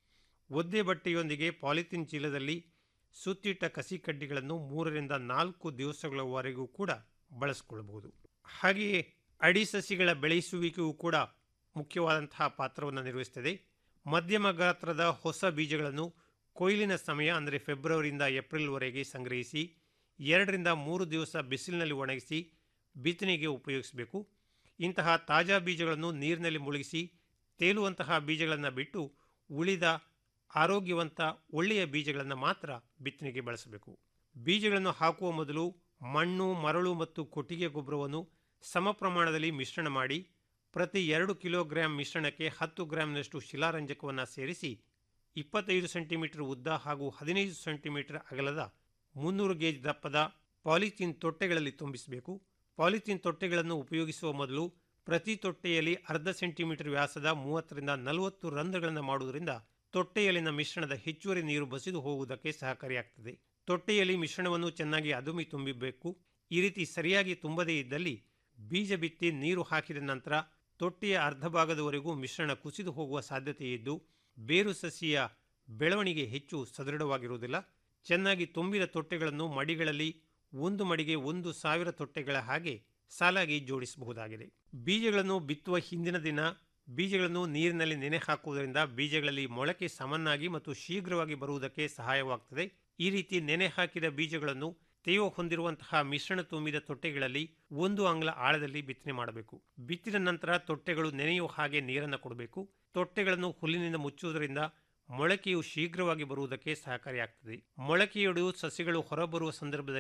ಒದ್ದೆ ಬಟ್ಟೆಯೊಂದಿಗೆ ಪಾಲಿಥೀನ್ ಚೀಲದಲ್ಲಿ ಸುತ್ತಿಟ್ಟ ಕಸಿ ಕಡ್ಡಿಗಳನ್ನು ಮೂರರಿಂದ ನಾಲ್ಕು ದಿವಸಗಳವರೆಗೂ ಕೂಡ ಬಳಸಿಕೊಳ್ಳಬಹುದು ಹಾಗೆಯೇ ಅಡಿ ಸಸಿಗಳ ಬೆಳೆಸುವಿಕೆಯೂ ಕೂಡ ಮುಖ್ಯವಾದಂತಹ ಪಾತ್ರವನ್ನು ನಿರ್ವಹಿಸುತ್ತದೆ ಮಧ್ಯಮ ಗಾತ್ರದ ಹೊಸ ಬೀಜಗಳನ್ನು ಕೊಯ್ಲಿನ ಸಮಯ ಅಂದರೆ ಫೆಬ್ರವರಿಯಿಂದ ಏಪ್ರಿಲ್ವರೆಗೆ ಸಂಗ್ರಹಿಸಿ ಎರಡರಿಂದ ಮೂರು ದಿವಸ ಬಿಸಿಲಿನಲ್ಲಿ ಒಣಗಿಸಿ ಬಿತ್ತನೆಗೆ ಉಪಯೋಗಿಸಬೇಕು ಇಂತಹ ತಾಜಾ ಬೀಜಗಳನ್ನು ನೀರಿನಲ್ಲಿ ಮುಳುಗಿಸಿ ತೇಲುವಂತಹ ಬೀಜಗಳನ್ನು ಬಿಟ್ಟು ಉಳಿದ ಆರೋಗ್ಯವಂತ ಒಳ್ಳೆಯ ಬೀಜಗಳನ್ನು ಮಾತ್ರ ಬಿತ್ತನೆಗೆ ಬಳಸಬೇಕು ಬೀಜಗಳನ್ನು ಹಾಕುವ ಮೊದಲು ಮಣ್ಣು ಮರಳು ಮತ್ತು ಕೊಟ್ಟಿಗೆ ಗೊಬ್ಬರವನ್ನು ಸಮ ಪ್ರಮಾಣದಲ್ಲಿ ಮಿಶ್ರಣ ಮಾಡಿ ಪ್ರತಿ ಎರಡು ಕಿಲೋಗ್ರಾಂ ಮಿಶ್ರಣಕ್ಕೆ ಹತ್ತು ಗ್ರಾಂನಷ್ಟು ಶಿಲಾರಂಜಕವನ್ನು ಸೇರಿಸಿ ಇಪ್ಪತ್ತೈದು ಸೆಂಟಿಮೀಟರ್ ಉದ್ದ ಹಾಗೂ ಹದಿನೈದು ಸೆಂಟಿಮೀಟರ್ ಅಗಲದ ಮುನ್ನೂರು ಗೇಜ್ ದಪ್ಪದ ಪಾಲಿಥೀನ್ ತೊಟ್ಟೆಗಳಲ್ಲಿ ತುಂಬಿಸಬೇಕು ಪಾಲಿಥೀನ್ ತೊಟ್ಟೆಗಳನ್ನು ಉಪಯೋಗಿಸುವ ಮೊದಲು ಪ್ರತಿ ತೊಟ್ಟೆಯಲ್ಲಿ ಅರ್ಧ ಸೆಂಟಿಮೀಟರ್ ವ್ಯಾಸದ ಮೂವತ್ತರಿಂದ ನಲವತ್ತು ರಂಧ್ರಗಳನ್ನು ಮಾಡುವುದರಿಂದ ತೊಟ್ಟೆಯಲ್ಲಿನ ಮಿಶ್ರಣದ ಹೆಚ್ಚುವರಿ ನೀರು ಬಸಿದು ಹೋಗುವುದಕ್ಕೆ ಸಹಕಾರಿಯಾಗ್ತದೆ ತೊಟ್ಟೆಯಲ್ಲಿ ಮಿಶ್ರಣವನ್ನು ಚೆನ್ನಾಗಿ ಅದುಮಿ ತುಂಬಿಬೇಕು ಈ ರೀತಿ ಸರಿಯಾಗಿ ತುಂಬದೇ ಇದ್ದಲ್ಲಿ ಬೀಜ ಬಿತ್ತಿ ನೀರು ಹಾಕಿದ ನಂತರ ತೊಟ್ಟೆಯ ಅರ್ಧ ಭಾಗದವರೆಗೂ ಮಿಶ್ರಣ ಕುಸಿದು ಹೋಗುವ ಸಾಧ್ಯತೆ ಇದ್ದು ಬೇರು ಸಸಿಯ ಬೆಳವಣಿಗೆ ಹೆಚ್ಚು ಸದೃಢವಾಗಿರುವುದಿಲ್ಲ ಚೆನ್ನಾಗಿ ತುಂಬಿದ ತೊಟ್ಟೆಗಳನ್ನು ಮಡಿಗಳಲ್ಲಿ ಒಂದು ಮಡಿಗೆ ಒಂದು ಸಾವಿರ ತೊಟ್ಟೆಗಳ ಹಾಗೆ ಸಾಲಾಗಿ ಜೋಡಿಸಬಹುದಾಗಿದೆ ಬೀಜಗಳನ್ನು ಬಿತ್ತುವ ಹಿಂದಿನ ದಿನ ಬೀಜಗಳನ್ನು ನೀರಿನಲ್ಲಿ ನೆನೆ ಹಾಕುವುದರಿಂದ ಬೀಜಗಳಲ್ಲಿ ಮೊಳಕೆ ಸಮನಾಗಿ ಮತ್ತು ಶೀಘ್ರವಾಗಿ ಬರುವುದಕ್ಕೆ ಸಹಾಯವಾಗುತ್ತದೆ ಈ ರೀತಿ ನೆನೆ ಹಾಕಿದ ಬೀಜಗಳನ್ನು ತೇವ ಹೊಂದಿರುವಂತಹ ಮಿಶ್ರಣ ತುಂಬಿದ ತೊಟ್ಟೆಗಳಲ್ಲಿ ಒಂದು ಅಂಗ್ಲ ಆಳದಲ್ಲಿ ಬಿತ್ತನೆ ಮಾಡಬೇಕು ಬಿತ್ತಿದ ನಂತರ ತೊಟ್ಟೆಗಳು ನೆನೆಯುವ ಹಾಗೆ ನೀರನ್ನು ಕೊಡಬೇಕು ತೊಟ್ಟೆಗಳನ್ನು ಹುಲ್ಲಿನಿಂದ ಮುಚ್ಚುವುದರಿಂದ ಮೊಳಕೆಯು ಶೀಘ್ರವಾಗಿ ಬರುವುದಕ್ಕೆ ಸಹಕಾರಿಯಾಗ್ತದೆ ಮೊಳಕೆಯೊಡೆಯು ಸಸ್ಯಗಳು ಹೊರಬರುವ ಸಂದರ್ಭದಲ್ಲಿ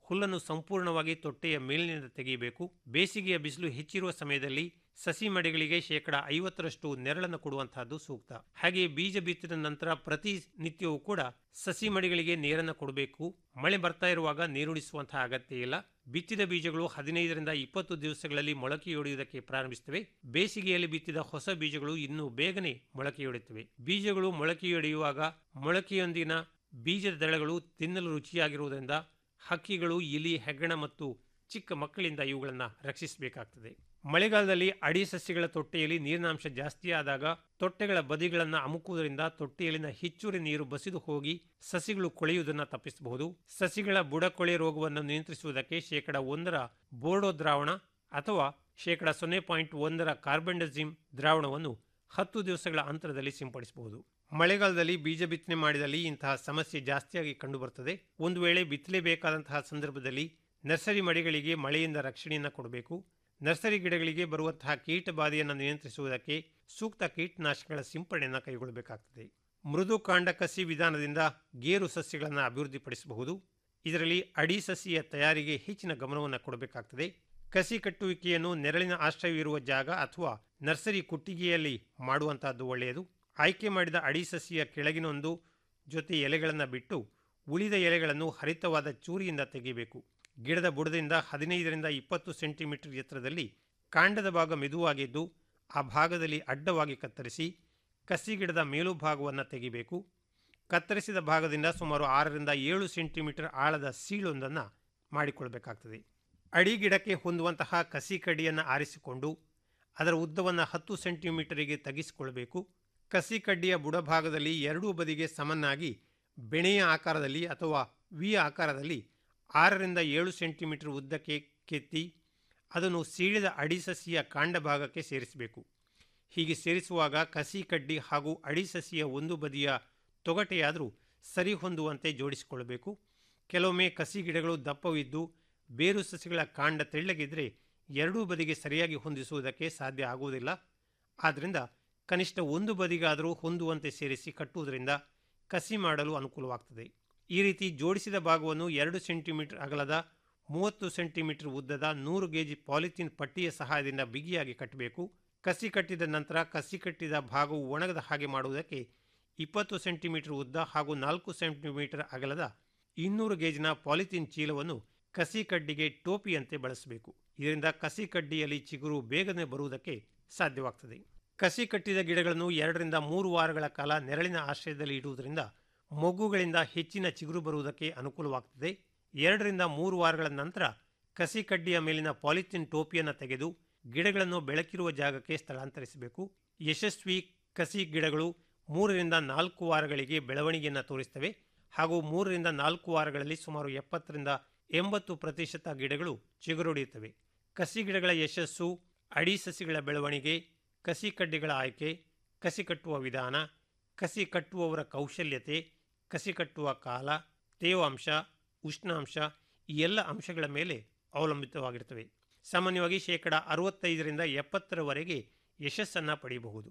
ಹುಲ್ಲನ್ನು ಸಂಪೂರ್ಣವಾಗಿ ತೊಟ್ಟೆಯ ಮೇಲಿನಿಂದ ತೆಗೆಯಬೇಕು ಬೇಸಿಗೆಯ ಬಿಸಿಲು ಹೆಚ್ಚಿರುವ ಸಮಯದಲ್ಲಿ ಸಸಿ ಮಡಿಗಳಿಗೆ ಶೇಕಡ ಐವತ್ತರಷ್ಟು ನೆರಳನ್ನು ಕೊಡುವಂತಹದ್ದು ಸೂಕ್ತ ಹಾಗೆ ಬೀಜ ಬಿತ್ತಿದ ನಂತರ ಪ್ರತಿ ನಿತ್ಯವೂ ಕೂಡ ಸಸಿ ಮಡಿಗಳಿಗೆ ನೀರನ್ನು ಕೊಡಬೇಕು ಮಳೆ ಬರ್ತಾ ಇರುವಾಗ ನೀರುಣಿಸುವಂತಹ ಅಗತ್ಯ ಇಲ್ಲ ಬಿತ್ತಿದ ಬೀಜಗಳು ಹದಿನೈದರಿಂದ ಇಪ್ಪತ್ತು ದಿವಸಗಳಲ್ಲಿ ಮೊಳಕೆಯೊಡೆಯುವುದಕ್ಕೆ ಪ್ರಾರಂಭಿಸುತ್ತವೆ ಬೇಸಿಗೆಯಲ್ಲಿ ಬಿತ್ತಿದ ಹೊಸ ಬೀಜಗಳು ಇನ್ನೂ ಬೇಗನೆ ಮೊಳಕೆಯೊಡೆಯುತ್ತವೆ ಬೀಜಗಳು ಮೊಳಕೆಯೊಡೆಯುವಾಗ ಮೊಳಕೆಯೊಂದಿನ ಬೀಜದ ದಳಗಳು ತಿನ್ನಲು ರುಚಿಯಾಗಿರುವುದರಿಂದ ಹಕ್ಕಿಗಳು ಇಲಿ ಹೆಗ್ಗಣ ಮತ್ತು ಚಿಕ್ಕ ಮಕ್ಕಳಿಂದ ಇವುಗಳನ್ನು ರಕ್ಷಿಸಬೇಕಾಗ್ತದೆ ಮಳೆಗಾಲದಲ್ಲಿ ಅಡಿ ಸಸ್ಯಗಳ ತೊಟ್ಟೆಯಲ್ಲಿ ನೀರಿನಾಂಶ ಜಾಸ್ತಿ ಆದಾಗ ತೊಟ್ಟೆಗಳ ಬದಿಗಳನ್ನು ಅಮುಕುವುದರಿಂದ ತೊಟ್ಟೆಯಲ್ಲಿನ ಹೆಚ್ಚುವರಿ ನೀರು ಬಸಿದು ಹೋಗಿ ಸಸಿಗಳು ಕೊಳೆಯುವುದನ್ನು ತಪ್ಪಿಸಬಹುದು ಸಸಿಗಳ ಬುಡಕೊಳೆ ರೋಗವನ್ನು ನಿಯಂತ್ರಿಸುವುದಕ್ಕೆ ಶೇಕಡ ಒಂದರ ಬೋರ್ಡೋ ದ್ರಾವಣ ಅಥವಾ ಶೇಕಡ ಸೊನ್ನೆ ಪಾಯಿಂಟ್ ಒಂದರ ಕಾರ್ಬೆಂಡಜಿಮ್ ದ್ರಾವಣವನ್ನು ಹತ್ತು ದಿವಸಗಳ ಅಂತರದಲ್ಲಿ ಸಿಂಪಡಿಸಬಹುದು ಮಳೆಗಾಲದಲ್ಲಿ ಬೀಜ ಬಿತ್ತನೆ ಮಾಡಿದಲ್ಲಿ ಇಂತಹ ಸಮಸ್ಯೆ ಜಾಸ್ತಿಯಾಗಿ ಕಂಡುಬರುತ್ತದೆ ಒಂದು ವೇಳೆ ಬಿತ್ತಲೇಬೇಕಾದಂತಹ ಸಂದರ್ಭದಲ್ಲಿ ನರ್ಸರಿ ಮಡಿಗಳಿಗೆ ಮಳೆಯಿಂದ ರಕ್ಷಣೆಯನ್ನು ಕೊಡಬೇಕು ನರ್ಸರಿ ಗಿಡಗಳಿಗೆ ಬರುವಂತಹ ಕೀಟ ಬಾಧೆಯನ್ನು ನಿಯಂತ್ರಿಸುವುದಕ್ಕೆ ಸೂಕ್ತ ಕೀಟನಾಶಕಗಳ ಸಿಂಪಡಣೆಯನ್ನು ಕೈಗೊಳ್ಳಬೇಕಾಗುತ್ತದೆ ಮೃದು ಕಾಂಡ ಕಸಿ ವಿಧಾನದಿಂದ ಗೇರು ಸಸ್ಯಗಳನ್ನು ಅಭಿವೃದ್ಧಿಪಡಿಸಬಹುದು ಇದರಲ್ಲಿ ಅಡಿ ಸಸಿಯ ತಯಾರಿಗೆ ಹೆಚ್ಚಿನ ಗಮನವನ್ನು ಕೊಡಬೇಕಾಗ್ತದೆ ಕಸಿ ಕಟ್ಟುವಿಕೆಯನ್ನು ನೆರಳಿನ ಆಶ್ರಯವಿರುವ ಜಾಗ ಅಥವಾ ನರ್ಸರಿ ಕುಟ್ಟಿಗೆಯಲ್ಲಿ ಮಾಡುವಂತಹದ್ದು ಒಳ್ಳೆಯದು ಆಯ್ಕೆ ಮಾಡಿದ ಅಡಿ ಸಸಿಯ ಕೆಳಗಿನೊಂದು ಜೊತೆ ಎಲೆಗಳನ್ನು ಬಿಟ್ಟು ಉಳಿದ ಎಲೆಗಳನ್ನು ಹರಿತವಾದ ಚೂರಿಯಿಂದ ತೆಗೆಯಬೇಕು ಗಿಡದ ಬುಡದಿಂದ ಹದಿನೈದರಿಂದ ಇಪ್ಪತ್ತು ಸೆಂಟಿಮೀಟರ್ ಎತ್ತರದಲ್ಲಿ ಕಾಂಡದ ಭಾಗ ಮೆದುವಾಗಿದ್ದು ಆ ಭಾಗದಲ್ಲಿ ಅಡ್ಡವಾಗಿ ಕತ್ತರಿಸಿ ಕಸಿ ಗಿಡದ ಮೇಲು ಭಾಗವನ್ನು ತೆಗಿಬೇಕು ಕತ್ತರಿಸಿದ ಭಾಗದಿಂದ ಸುಮಾರು ಆರರಿಂದ ಏಳು ಸೆಂಟಿಮೀಟರ್ ಆಳದ ಸೀಳೊಂದನ್ನು ಮಾಡಿಕೊಳ್ಬೇಕಾಗ್ತದೆ ಅಡಿ ಗಿಡಕ್ಕೆ ಹೊಂದುವಂತಹ ಕಸಿ ಕಡ್ಡಿಯನ್ನು ಆರಿಸಿಕೊಂಡು ಅದರ ಉದ್ದವನ್ನು ಹತ್ತು ಸೆಂಟಿಮೀಟರಿಗೆ ತಗ್ಗಿಸಿಕೊಳ್ಬೇಕು ಕಸಿ ಕಡ್ಡಿಯ ಬುಡಭಾಗದಲ್ಲಿ ಎರಡೂ ಬದಿಗೆ ಸಮನಾಗಿ ಬೆಣೆಯ ಆಕಾರದಲ್ಲಿ ಅಥವಾ ವಿ ಆಕಾರದಲ್ಲಿ ಆರರಿಂದ ಏಳು ಸೆಂಟಿಮೀಟರ್ ಉದ್ದಕ್ಕೆ ಕೆತ್ತಿ ಅದನ್ನು ಸೀಳಿದ ಅಡಿ ಸಸಿಯ ಕಾಂಡ ಭಾಗಕ್ಕೆ ಸೇರಿಸಬೇಕು ಹೀಗೆ ಸೇರಿಸುವಾಗ ಕಸಿ ಕಡ್ಡಿ ಹಾಗೂ ಅಡಿ ಸಸಿಯ ಒಂದು ಬದಿಯ ತೊಗಟೆಯಾದರೂ ಸರಿ ಹೊಂದುವಂತೆ ಜೋಡಿಸಿಕೊಳ್ಳಬೇಕು ಕೆಲವೊಮ್ಮೆ ಕಸಿ ಗಿಡಗಳು ದಪ್ಪವಿದ್ದು ಬೇರು ಸಸಿಗಳ ಕಾಂಡ ತೆಳ್ಳಗಿದ್ರೆ ಎರಡೂ ಬದಿಗೆ ಸರಿಯಾಗಿ ಹೊಂದಿಸುವುದಕ್ಕೆ ಸಾಧ್ಯ ಆಗುವುದಿಲ್ಲ ಆದ್ದರಿಂದ ಕನಿಷ್ಠ ಒಂದು ಬದಿಗಾದರೂ ಹೊಂದುವಂತೆ ಸೇರಿಸಿ ಕಟ್ಟುವುದರಿಂದ ಕಸಿ ಮಾಡಲು ಅನುಕೂಲವಾಗ್ತದೆ ಈ ರೀತಿ ಜೋಡಿಸಿದ ಭಾಗವನ್ನು ಎರಡು ಸೆಂಟಿಮೀಟರ್ ಅಗಲದ ಮೂವತ್ತು ಸೆಂಟಿಮೀಟರ್ ಉದ್ದದ ನೂರು ಗೇಜಿ ಪಾಲಿಥೀನ್ ಪಟ್ಟಿಯ ಸಹಾಯದಿಂದ ಬಿಗಿಯಾಗಿ ಕಟ್ಟಬೇಕು ಕಸಿ ಕಟ್ಟಿದ ನಂತರ ಕಸಿ ಕಟ್ಟಿದ ಭಾಗವು ಒಣಗದ ಹಾಗೆ ಮಾಡುವುದಕ್ಕೆ ಇಪ್ಪತ್ತು ಸೆಂಟಿಮೀಟರ್ ಉದ್ದ ಹಾಗೂ ನಾಲ್ಕು ಸೆಂಟಿಮೀಟರ್ ಅಗಲದ ಇನ್ನೂರು ಗೇಜಿನ ಪಾಲಿಥೀನ್ ಚೀಲವನ್ನು ಕಸಿ ಕಡ್ಡಿಗೆ ಟೋಪಿಯಂತೆ ಬಳಸಬೇಕು ಇದರಿಂದ ಕಸಿ ಕಡ್ಡಿಯಲ್ಲಿ ಚಿಗುರು ಬೇಗನೆ ಬರುವುದಕ್ಕೆ ಸಾಧ್ಯವಾಗ್ತದೆ ಕಸಿ ಕಟ್ಟಿದ ಗಿಡಗಳನ್ನು ಎರಡರಿಂದ ಮೂರು ವಾರಗಳ ಕಾಲ ನೆರಳಿನ ಆಶ್ರಯದಲ್ಲಿ ಇಡುವುದರಿಂದ ಮೊಗ್ಗುಗಳಿಂದ ಹೆಚ್ಚಿನ ಚಿಗುರು ಬರುವುದಕ್ಕೆ ಅನುಕೂಲವಾಗ್ತದೆ ಎರಡರಿಂದ ಮೂರು ವಾರಗಳ ನಂತರ ಕಸಿ ಕಡ್ಡಿಯ ಮೇಲಿನ ಪಾಲಿಥಿನ್ ಟೋಪಿಯನ್ನು ತೆಗೆದು ಗಿಡಗಳನ್ನು ಬೆಳಕಿರುವ ಜಾಗಕ್ಕೆ ಸ್ಥಳಾಂತರಿಸಬೇಕು ಯಶಸ್ವಿ ಕಸಿ ಗಿಡಗಳು ಮೂರರಿಂದ ನಾಲ್ಕು ವಾರಗಳಿಗೆ ಬೆಳವಣಿಗೆಯನ್ನು ತೋರಿಸ್ತವೆ ಹಾಗೂ ಮೂರರಿಂದ ನಾಲ್ಕು ವಾರಗಳಲ್ಲಿ ಸುಮಾರು ಎಪ್ಪತ್ತರಿಂದ ಎಂಬತ್ತು ಪ್ರತಿಶತ ಗಿಡಗಳು ಚಿಗುರೊಡೆಯುತ್ತವೆ ಕಸಿ ಗಿಡಗಳ ಯಶಸ್ಸು ಅಡಿ ಸಸಿಗಳ ಬೆಳವಣಿಗೆ ಕಸಿ ಕಡ್ಡಿಗಳ ಆಯ್ಕೆ ಕಸಿ ಕಟ್ಟುವ ವಿಧಾನ ಕಸಿ ಕಟ್ಟುವವರ ಕೌಶಲ್ಯತೆ ಕಸಿ ಕಟ್ಟುವ ಕಾಲ ತೇವಾಂಶ ಉಷ್ಣಾಂಶ ಈ ಎಲ್ಲ ಅಂಶಗಳ ಮೇಲೆ ಅವಲಂಬಿತವಾಗಿರ್ತವೆ ಸಾಮಾನ್ಯವಾಗಿ ಶೇಕಡ ಅರವತ್ತೈದರಿಂದ ಎಪ್ಪತ್ತರವರೆಗೆ ಯಶಸ್ಸನ್ನು ಪಡೆಯಬಹುದು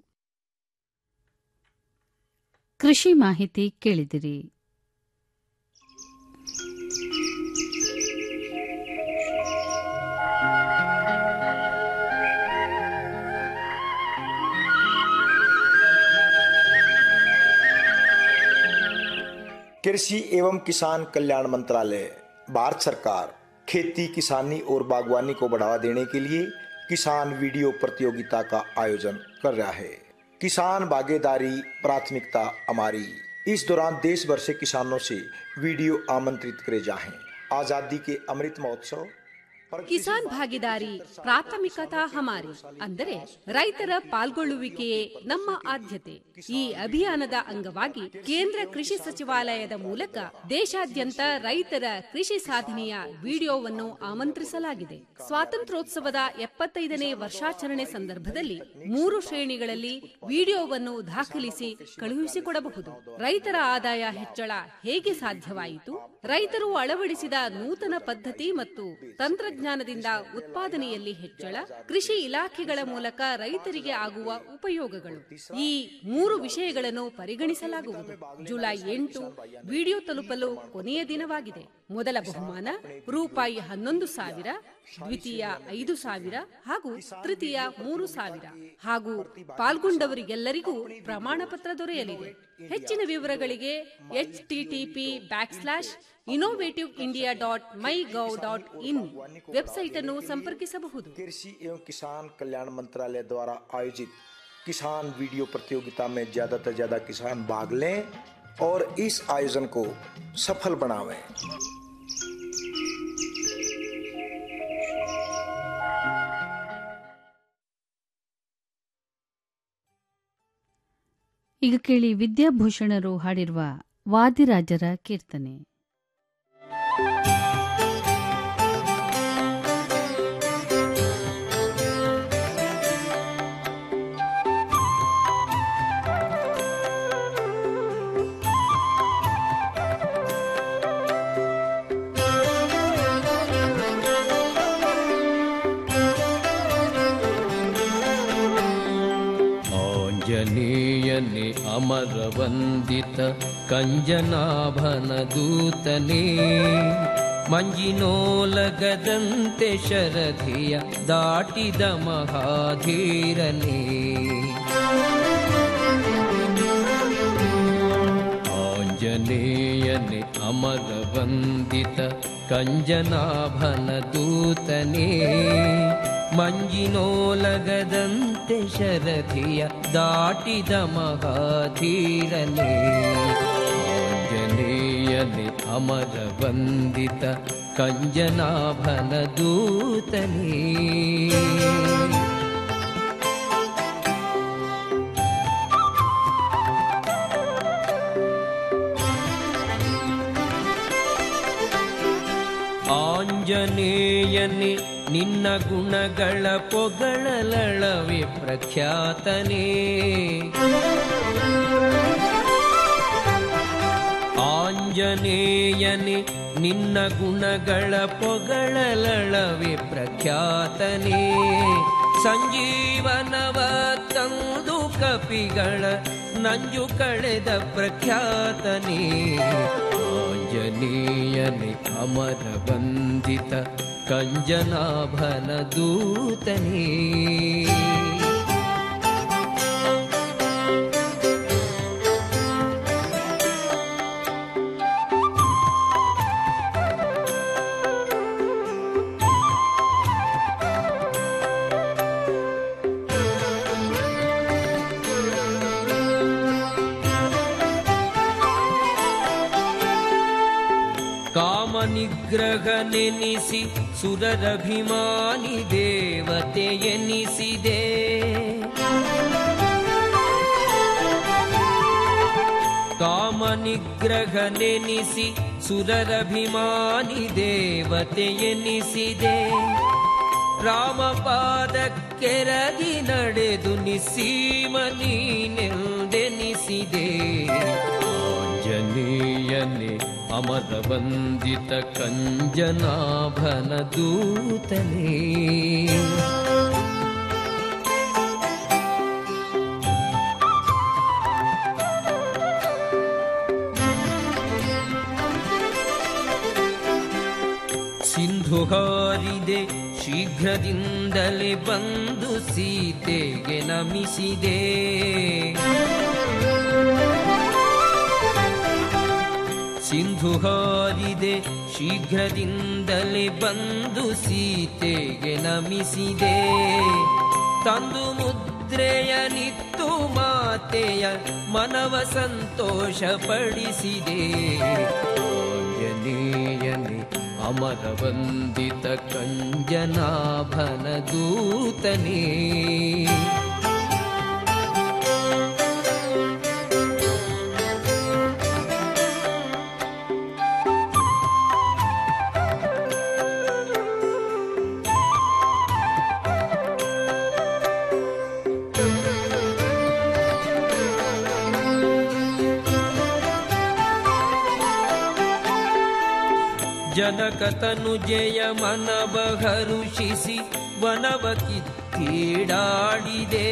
ಕೃಷಿ ಮಾಹಿತಿ ಕೇಳಿದಿರಿ कृषि एवं किसान कल्याण मंत्रालय भारत सरकार खेती किसानी और बागवानी को बढ़ावा देने के लिए किसान वीडियो प्रतियोगिता का आयोजन कर रहा है किसान भागीदारी प्राथमिकता हमारी इस दौरान देश भर से किसानों से वीडियो आमंत्रित करे जाएं आजादी के अमृत महोत्सव ಕಿಸಾನ್ ಭಾಗಿದಾರಿ ಪ್ರಾಥಮಿಕತಾ ಹಮಾರಿ ಅಂದರೆ ರೈತರ ಪಾಲ್ಗೊಳ್ಳುವಿಕೆಯೇ ನಮ್ಮ ಆದ್ಯತೆ ಈ ಅಭಿಯಾನದ ಅಂಗವಾಗಿ ಕೇಂದ್ರ ಕೃಷಿ ಸಚಿವಾಲಯದ ಮೂಲಕ ದೇಶಾದ್ಯಂತ ರೈತರ ಕೃಷಿ ಸಾಧನೆಯ ವಿಡಿಯೋವನ್ನು ಆಮಂತ್ರಿಸಲಾಗಿದೆ ಸ್ವಾತಂತ್ರ್ಯೋತ್ಸವದ ಎಪ್ಪತ್ತೈದನೇ ವರ್ಷಾಚರಣೆ ಸಂದರ್ಭದಲ್ಲಿ ಮೂರು ಶ್ರೇಣಿಗಳಲ್ಲಿ ವಿಡಿಯೋವನ್ನು ದಾಖಲಿಸಿ ಕಳುಹಿಸಿಕೊಡಬಹುದು ರೈತರ ಆದಾಯ ಹೆಚ್ಚಳ ಹೇಗೆ ಸಾಧ್ಯವಾಯಿತು ರೈತರು ಅಳವಡಿಸಿದ ನೂತನ ಪದ್ಧತಿ ಮತ್ತು ತಂತ್ರಜ್ಞಾನ ತಂತ್ರಜ್ಞಾನದಿಂದ ಉತ್ಪಾದನೆಯಲ್ಲಿ ಹೆಚ್ಚಳ ಕೃಷಿ ಇಲಾಖೆಗಳ ಮೂಲಕ ರೈತರಿಗೆ ಆಗುವ ಉಪಯೋಗಗಳು ಈ ಮೂರು ವಿಷಯಗಳನ್ನು ಪರಿಗಣಿಸಲಾಗುವುದು ಜುಲೈ ಎಂಟು ವಿಡಿಯೋ ತಲುಪಲು ಕೊನೆಯ ದಿನವಾಗಿದೆ ಮೊದಲ ಬಹುಮಾನ ರೂಪಾಯಿ ಹನ್ನೊಂದು ಸಾವಿರ ದ್ವಿತೀಯ ಐದು ಸಾವಿರ ಹಾಗೂ ತೃತೀಯ ಮೂರು ಸಾವಿರ ಹಾಗೂ ಪಾಲ್ಗೊಂಡವರಿಗೆಲ್ಲರಿಗೂ ಪ್ರಮಾಣ ಪತ್ರ ದೊರೆಯಲಿದೆ ಹೆಚ್ಚಿನ ವಿವರಗಳಿಗೆ H TTP back slash innovative India dot my gov dot in website ಅನ್ನು ಸಂಪರ್ಕಿಸಬಹುದು कृषि एवं किसान कल्याण मंत्रालय द्वारा आयोजित किसान वीडियो प्रतियोगिता में ज्यादा से ज्यादा किसान भाग लें और इस आयोजन को सफल बनावें ಈಗ ಕೇಳಿ ವಿದ್ಯಾಭೂಷಣರು ಹಾಡಿರುವ ವಾದಿರಾಜರ ಕೀರ್ತನೆ ಆಂಜನೇಯನೇ ಅಮರವಂದಿತ ಕಂಜನಾಭನ ದೂತನೇ ಮಂಜಿನೋಲಗದಂತೆ ಶರಧಿಯ ದಾಟಿದ ಮಹಾಧೀರನೇ ಆಂಜನೇಯನೇ ಅಮರವಂದಿತ ಕಂಜನಾಭನ ದೂತನೇ ಮಂಜಿನೋಲಗದಂತೆ ಶರಧಿಯ ದಾಟಿದ ಮಹಾಧೀರನೇ ಆಂಜನೇಯನೇ ಅಮರ ವಂದಿತ ಕಂಜನಾಭನ ದೂತನೇ ಆಂಜನೇಯನೇ ನಿನ್ನ ಗುಣಗಳ ಪೊಗಳಲಳವೆ ಪ್ರಖ್ಯಾತನೇ ಆಂಜನೇಯನೇ ನಿನ್ನ ಗುಣಗಳ ಪೊಗಳಲಳವೆ ಪ್ರಖ್ಯಾತನೇ ಸಂಜೀವನವ ತಂದು ಕಪಿಗಳ ನಂಜು ಕಳೆದ ಪ್ರಖ್ಯಾತನೇ ಆಂಜನೇಯನೇ ಅಮರ ವಂದಿತ ಕಂಜನಾಭನ ದೂತನೇ ಕಾಮ ನಿಗ್ರಹ ನೆನಿಸಿ ಸುರರಭಿಮಾನಿ ದೇವತೆ ಎನಿಸಿದೆ ಕಾಮ ನಿಗ್ರಹ ನೆನಿಸಿ ಸುರರಭಿಮಾನಿ ದೇವತೆ ಎನಿಸಿದೆ ರಾಮಪಾದಕ್ಕೆರಗಿ ನಡೆದು ನಿಸ್ಸೀಮ ನೀನೆಂದೆನಿಸಿದೆ ಆಂಜನೇಯನೇ ಅಮರ ವಂದಿತ ಕಂಜನಾಭನ ದೂತನೇ ಸಿಂಧು ಹಾರಿದೆ ಶೀಘ್ರದಿಂದಲೇ ಬಂದು ಸೀತೆಗೆ ನಮಿಸಿದೆ ಸಿಂಧು ಹಾರಿದೆ ಶೀಘ್ರದಿಂದಲೇ ಬಂದು ಸೀತೆಗೆ ನಮಿಸಿದೆ ತಂದು ಮುದ್ರೆಯ ನಿತ್ತು ಮಾತೆಯ ಮನವ ಸಂತೋಷ ಪಡಿಸಿದೆ ಆಂಜನೇಯನೇ ಅಮರ ವಂದಿತ ಕಂಜನಾಭನ ದೂತನೇ ಜನಕತನುಜಯ ಮನವ ಹರುಷಿಸಿ ವನವ ಕಿತ್ತೀಡಾಡಿದೆ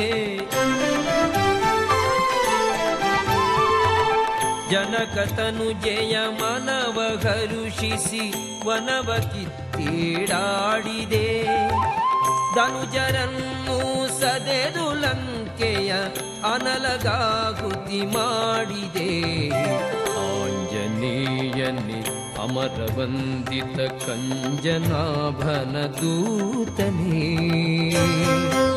ಜನಕತನುಜಯ ಮನವ ಹರುಷಿಸಿ ವನವ ಕಿತ್ತೀಡಾಡಿದೆ ಧನುಜರನ್ನು ಸದೆದು ಲಂಕೆಯ ಅನಲಗಾಗುತಿ ಮಾಡಿದೆ ಆಂಜನೇಯನೇ ಅಮರ ವಂದಿತ ಕಂಜನಾಭನ ದೂತನೇ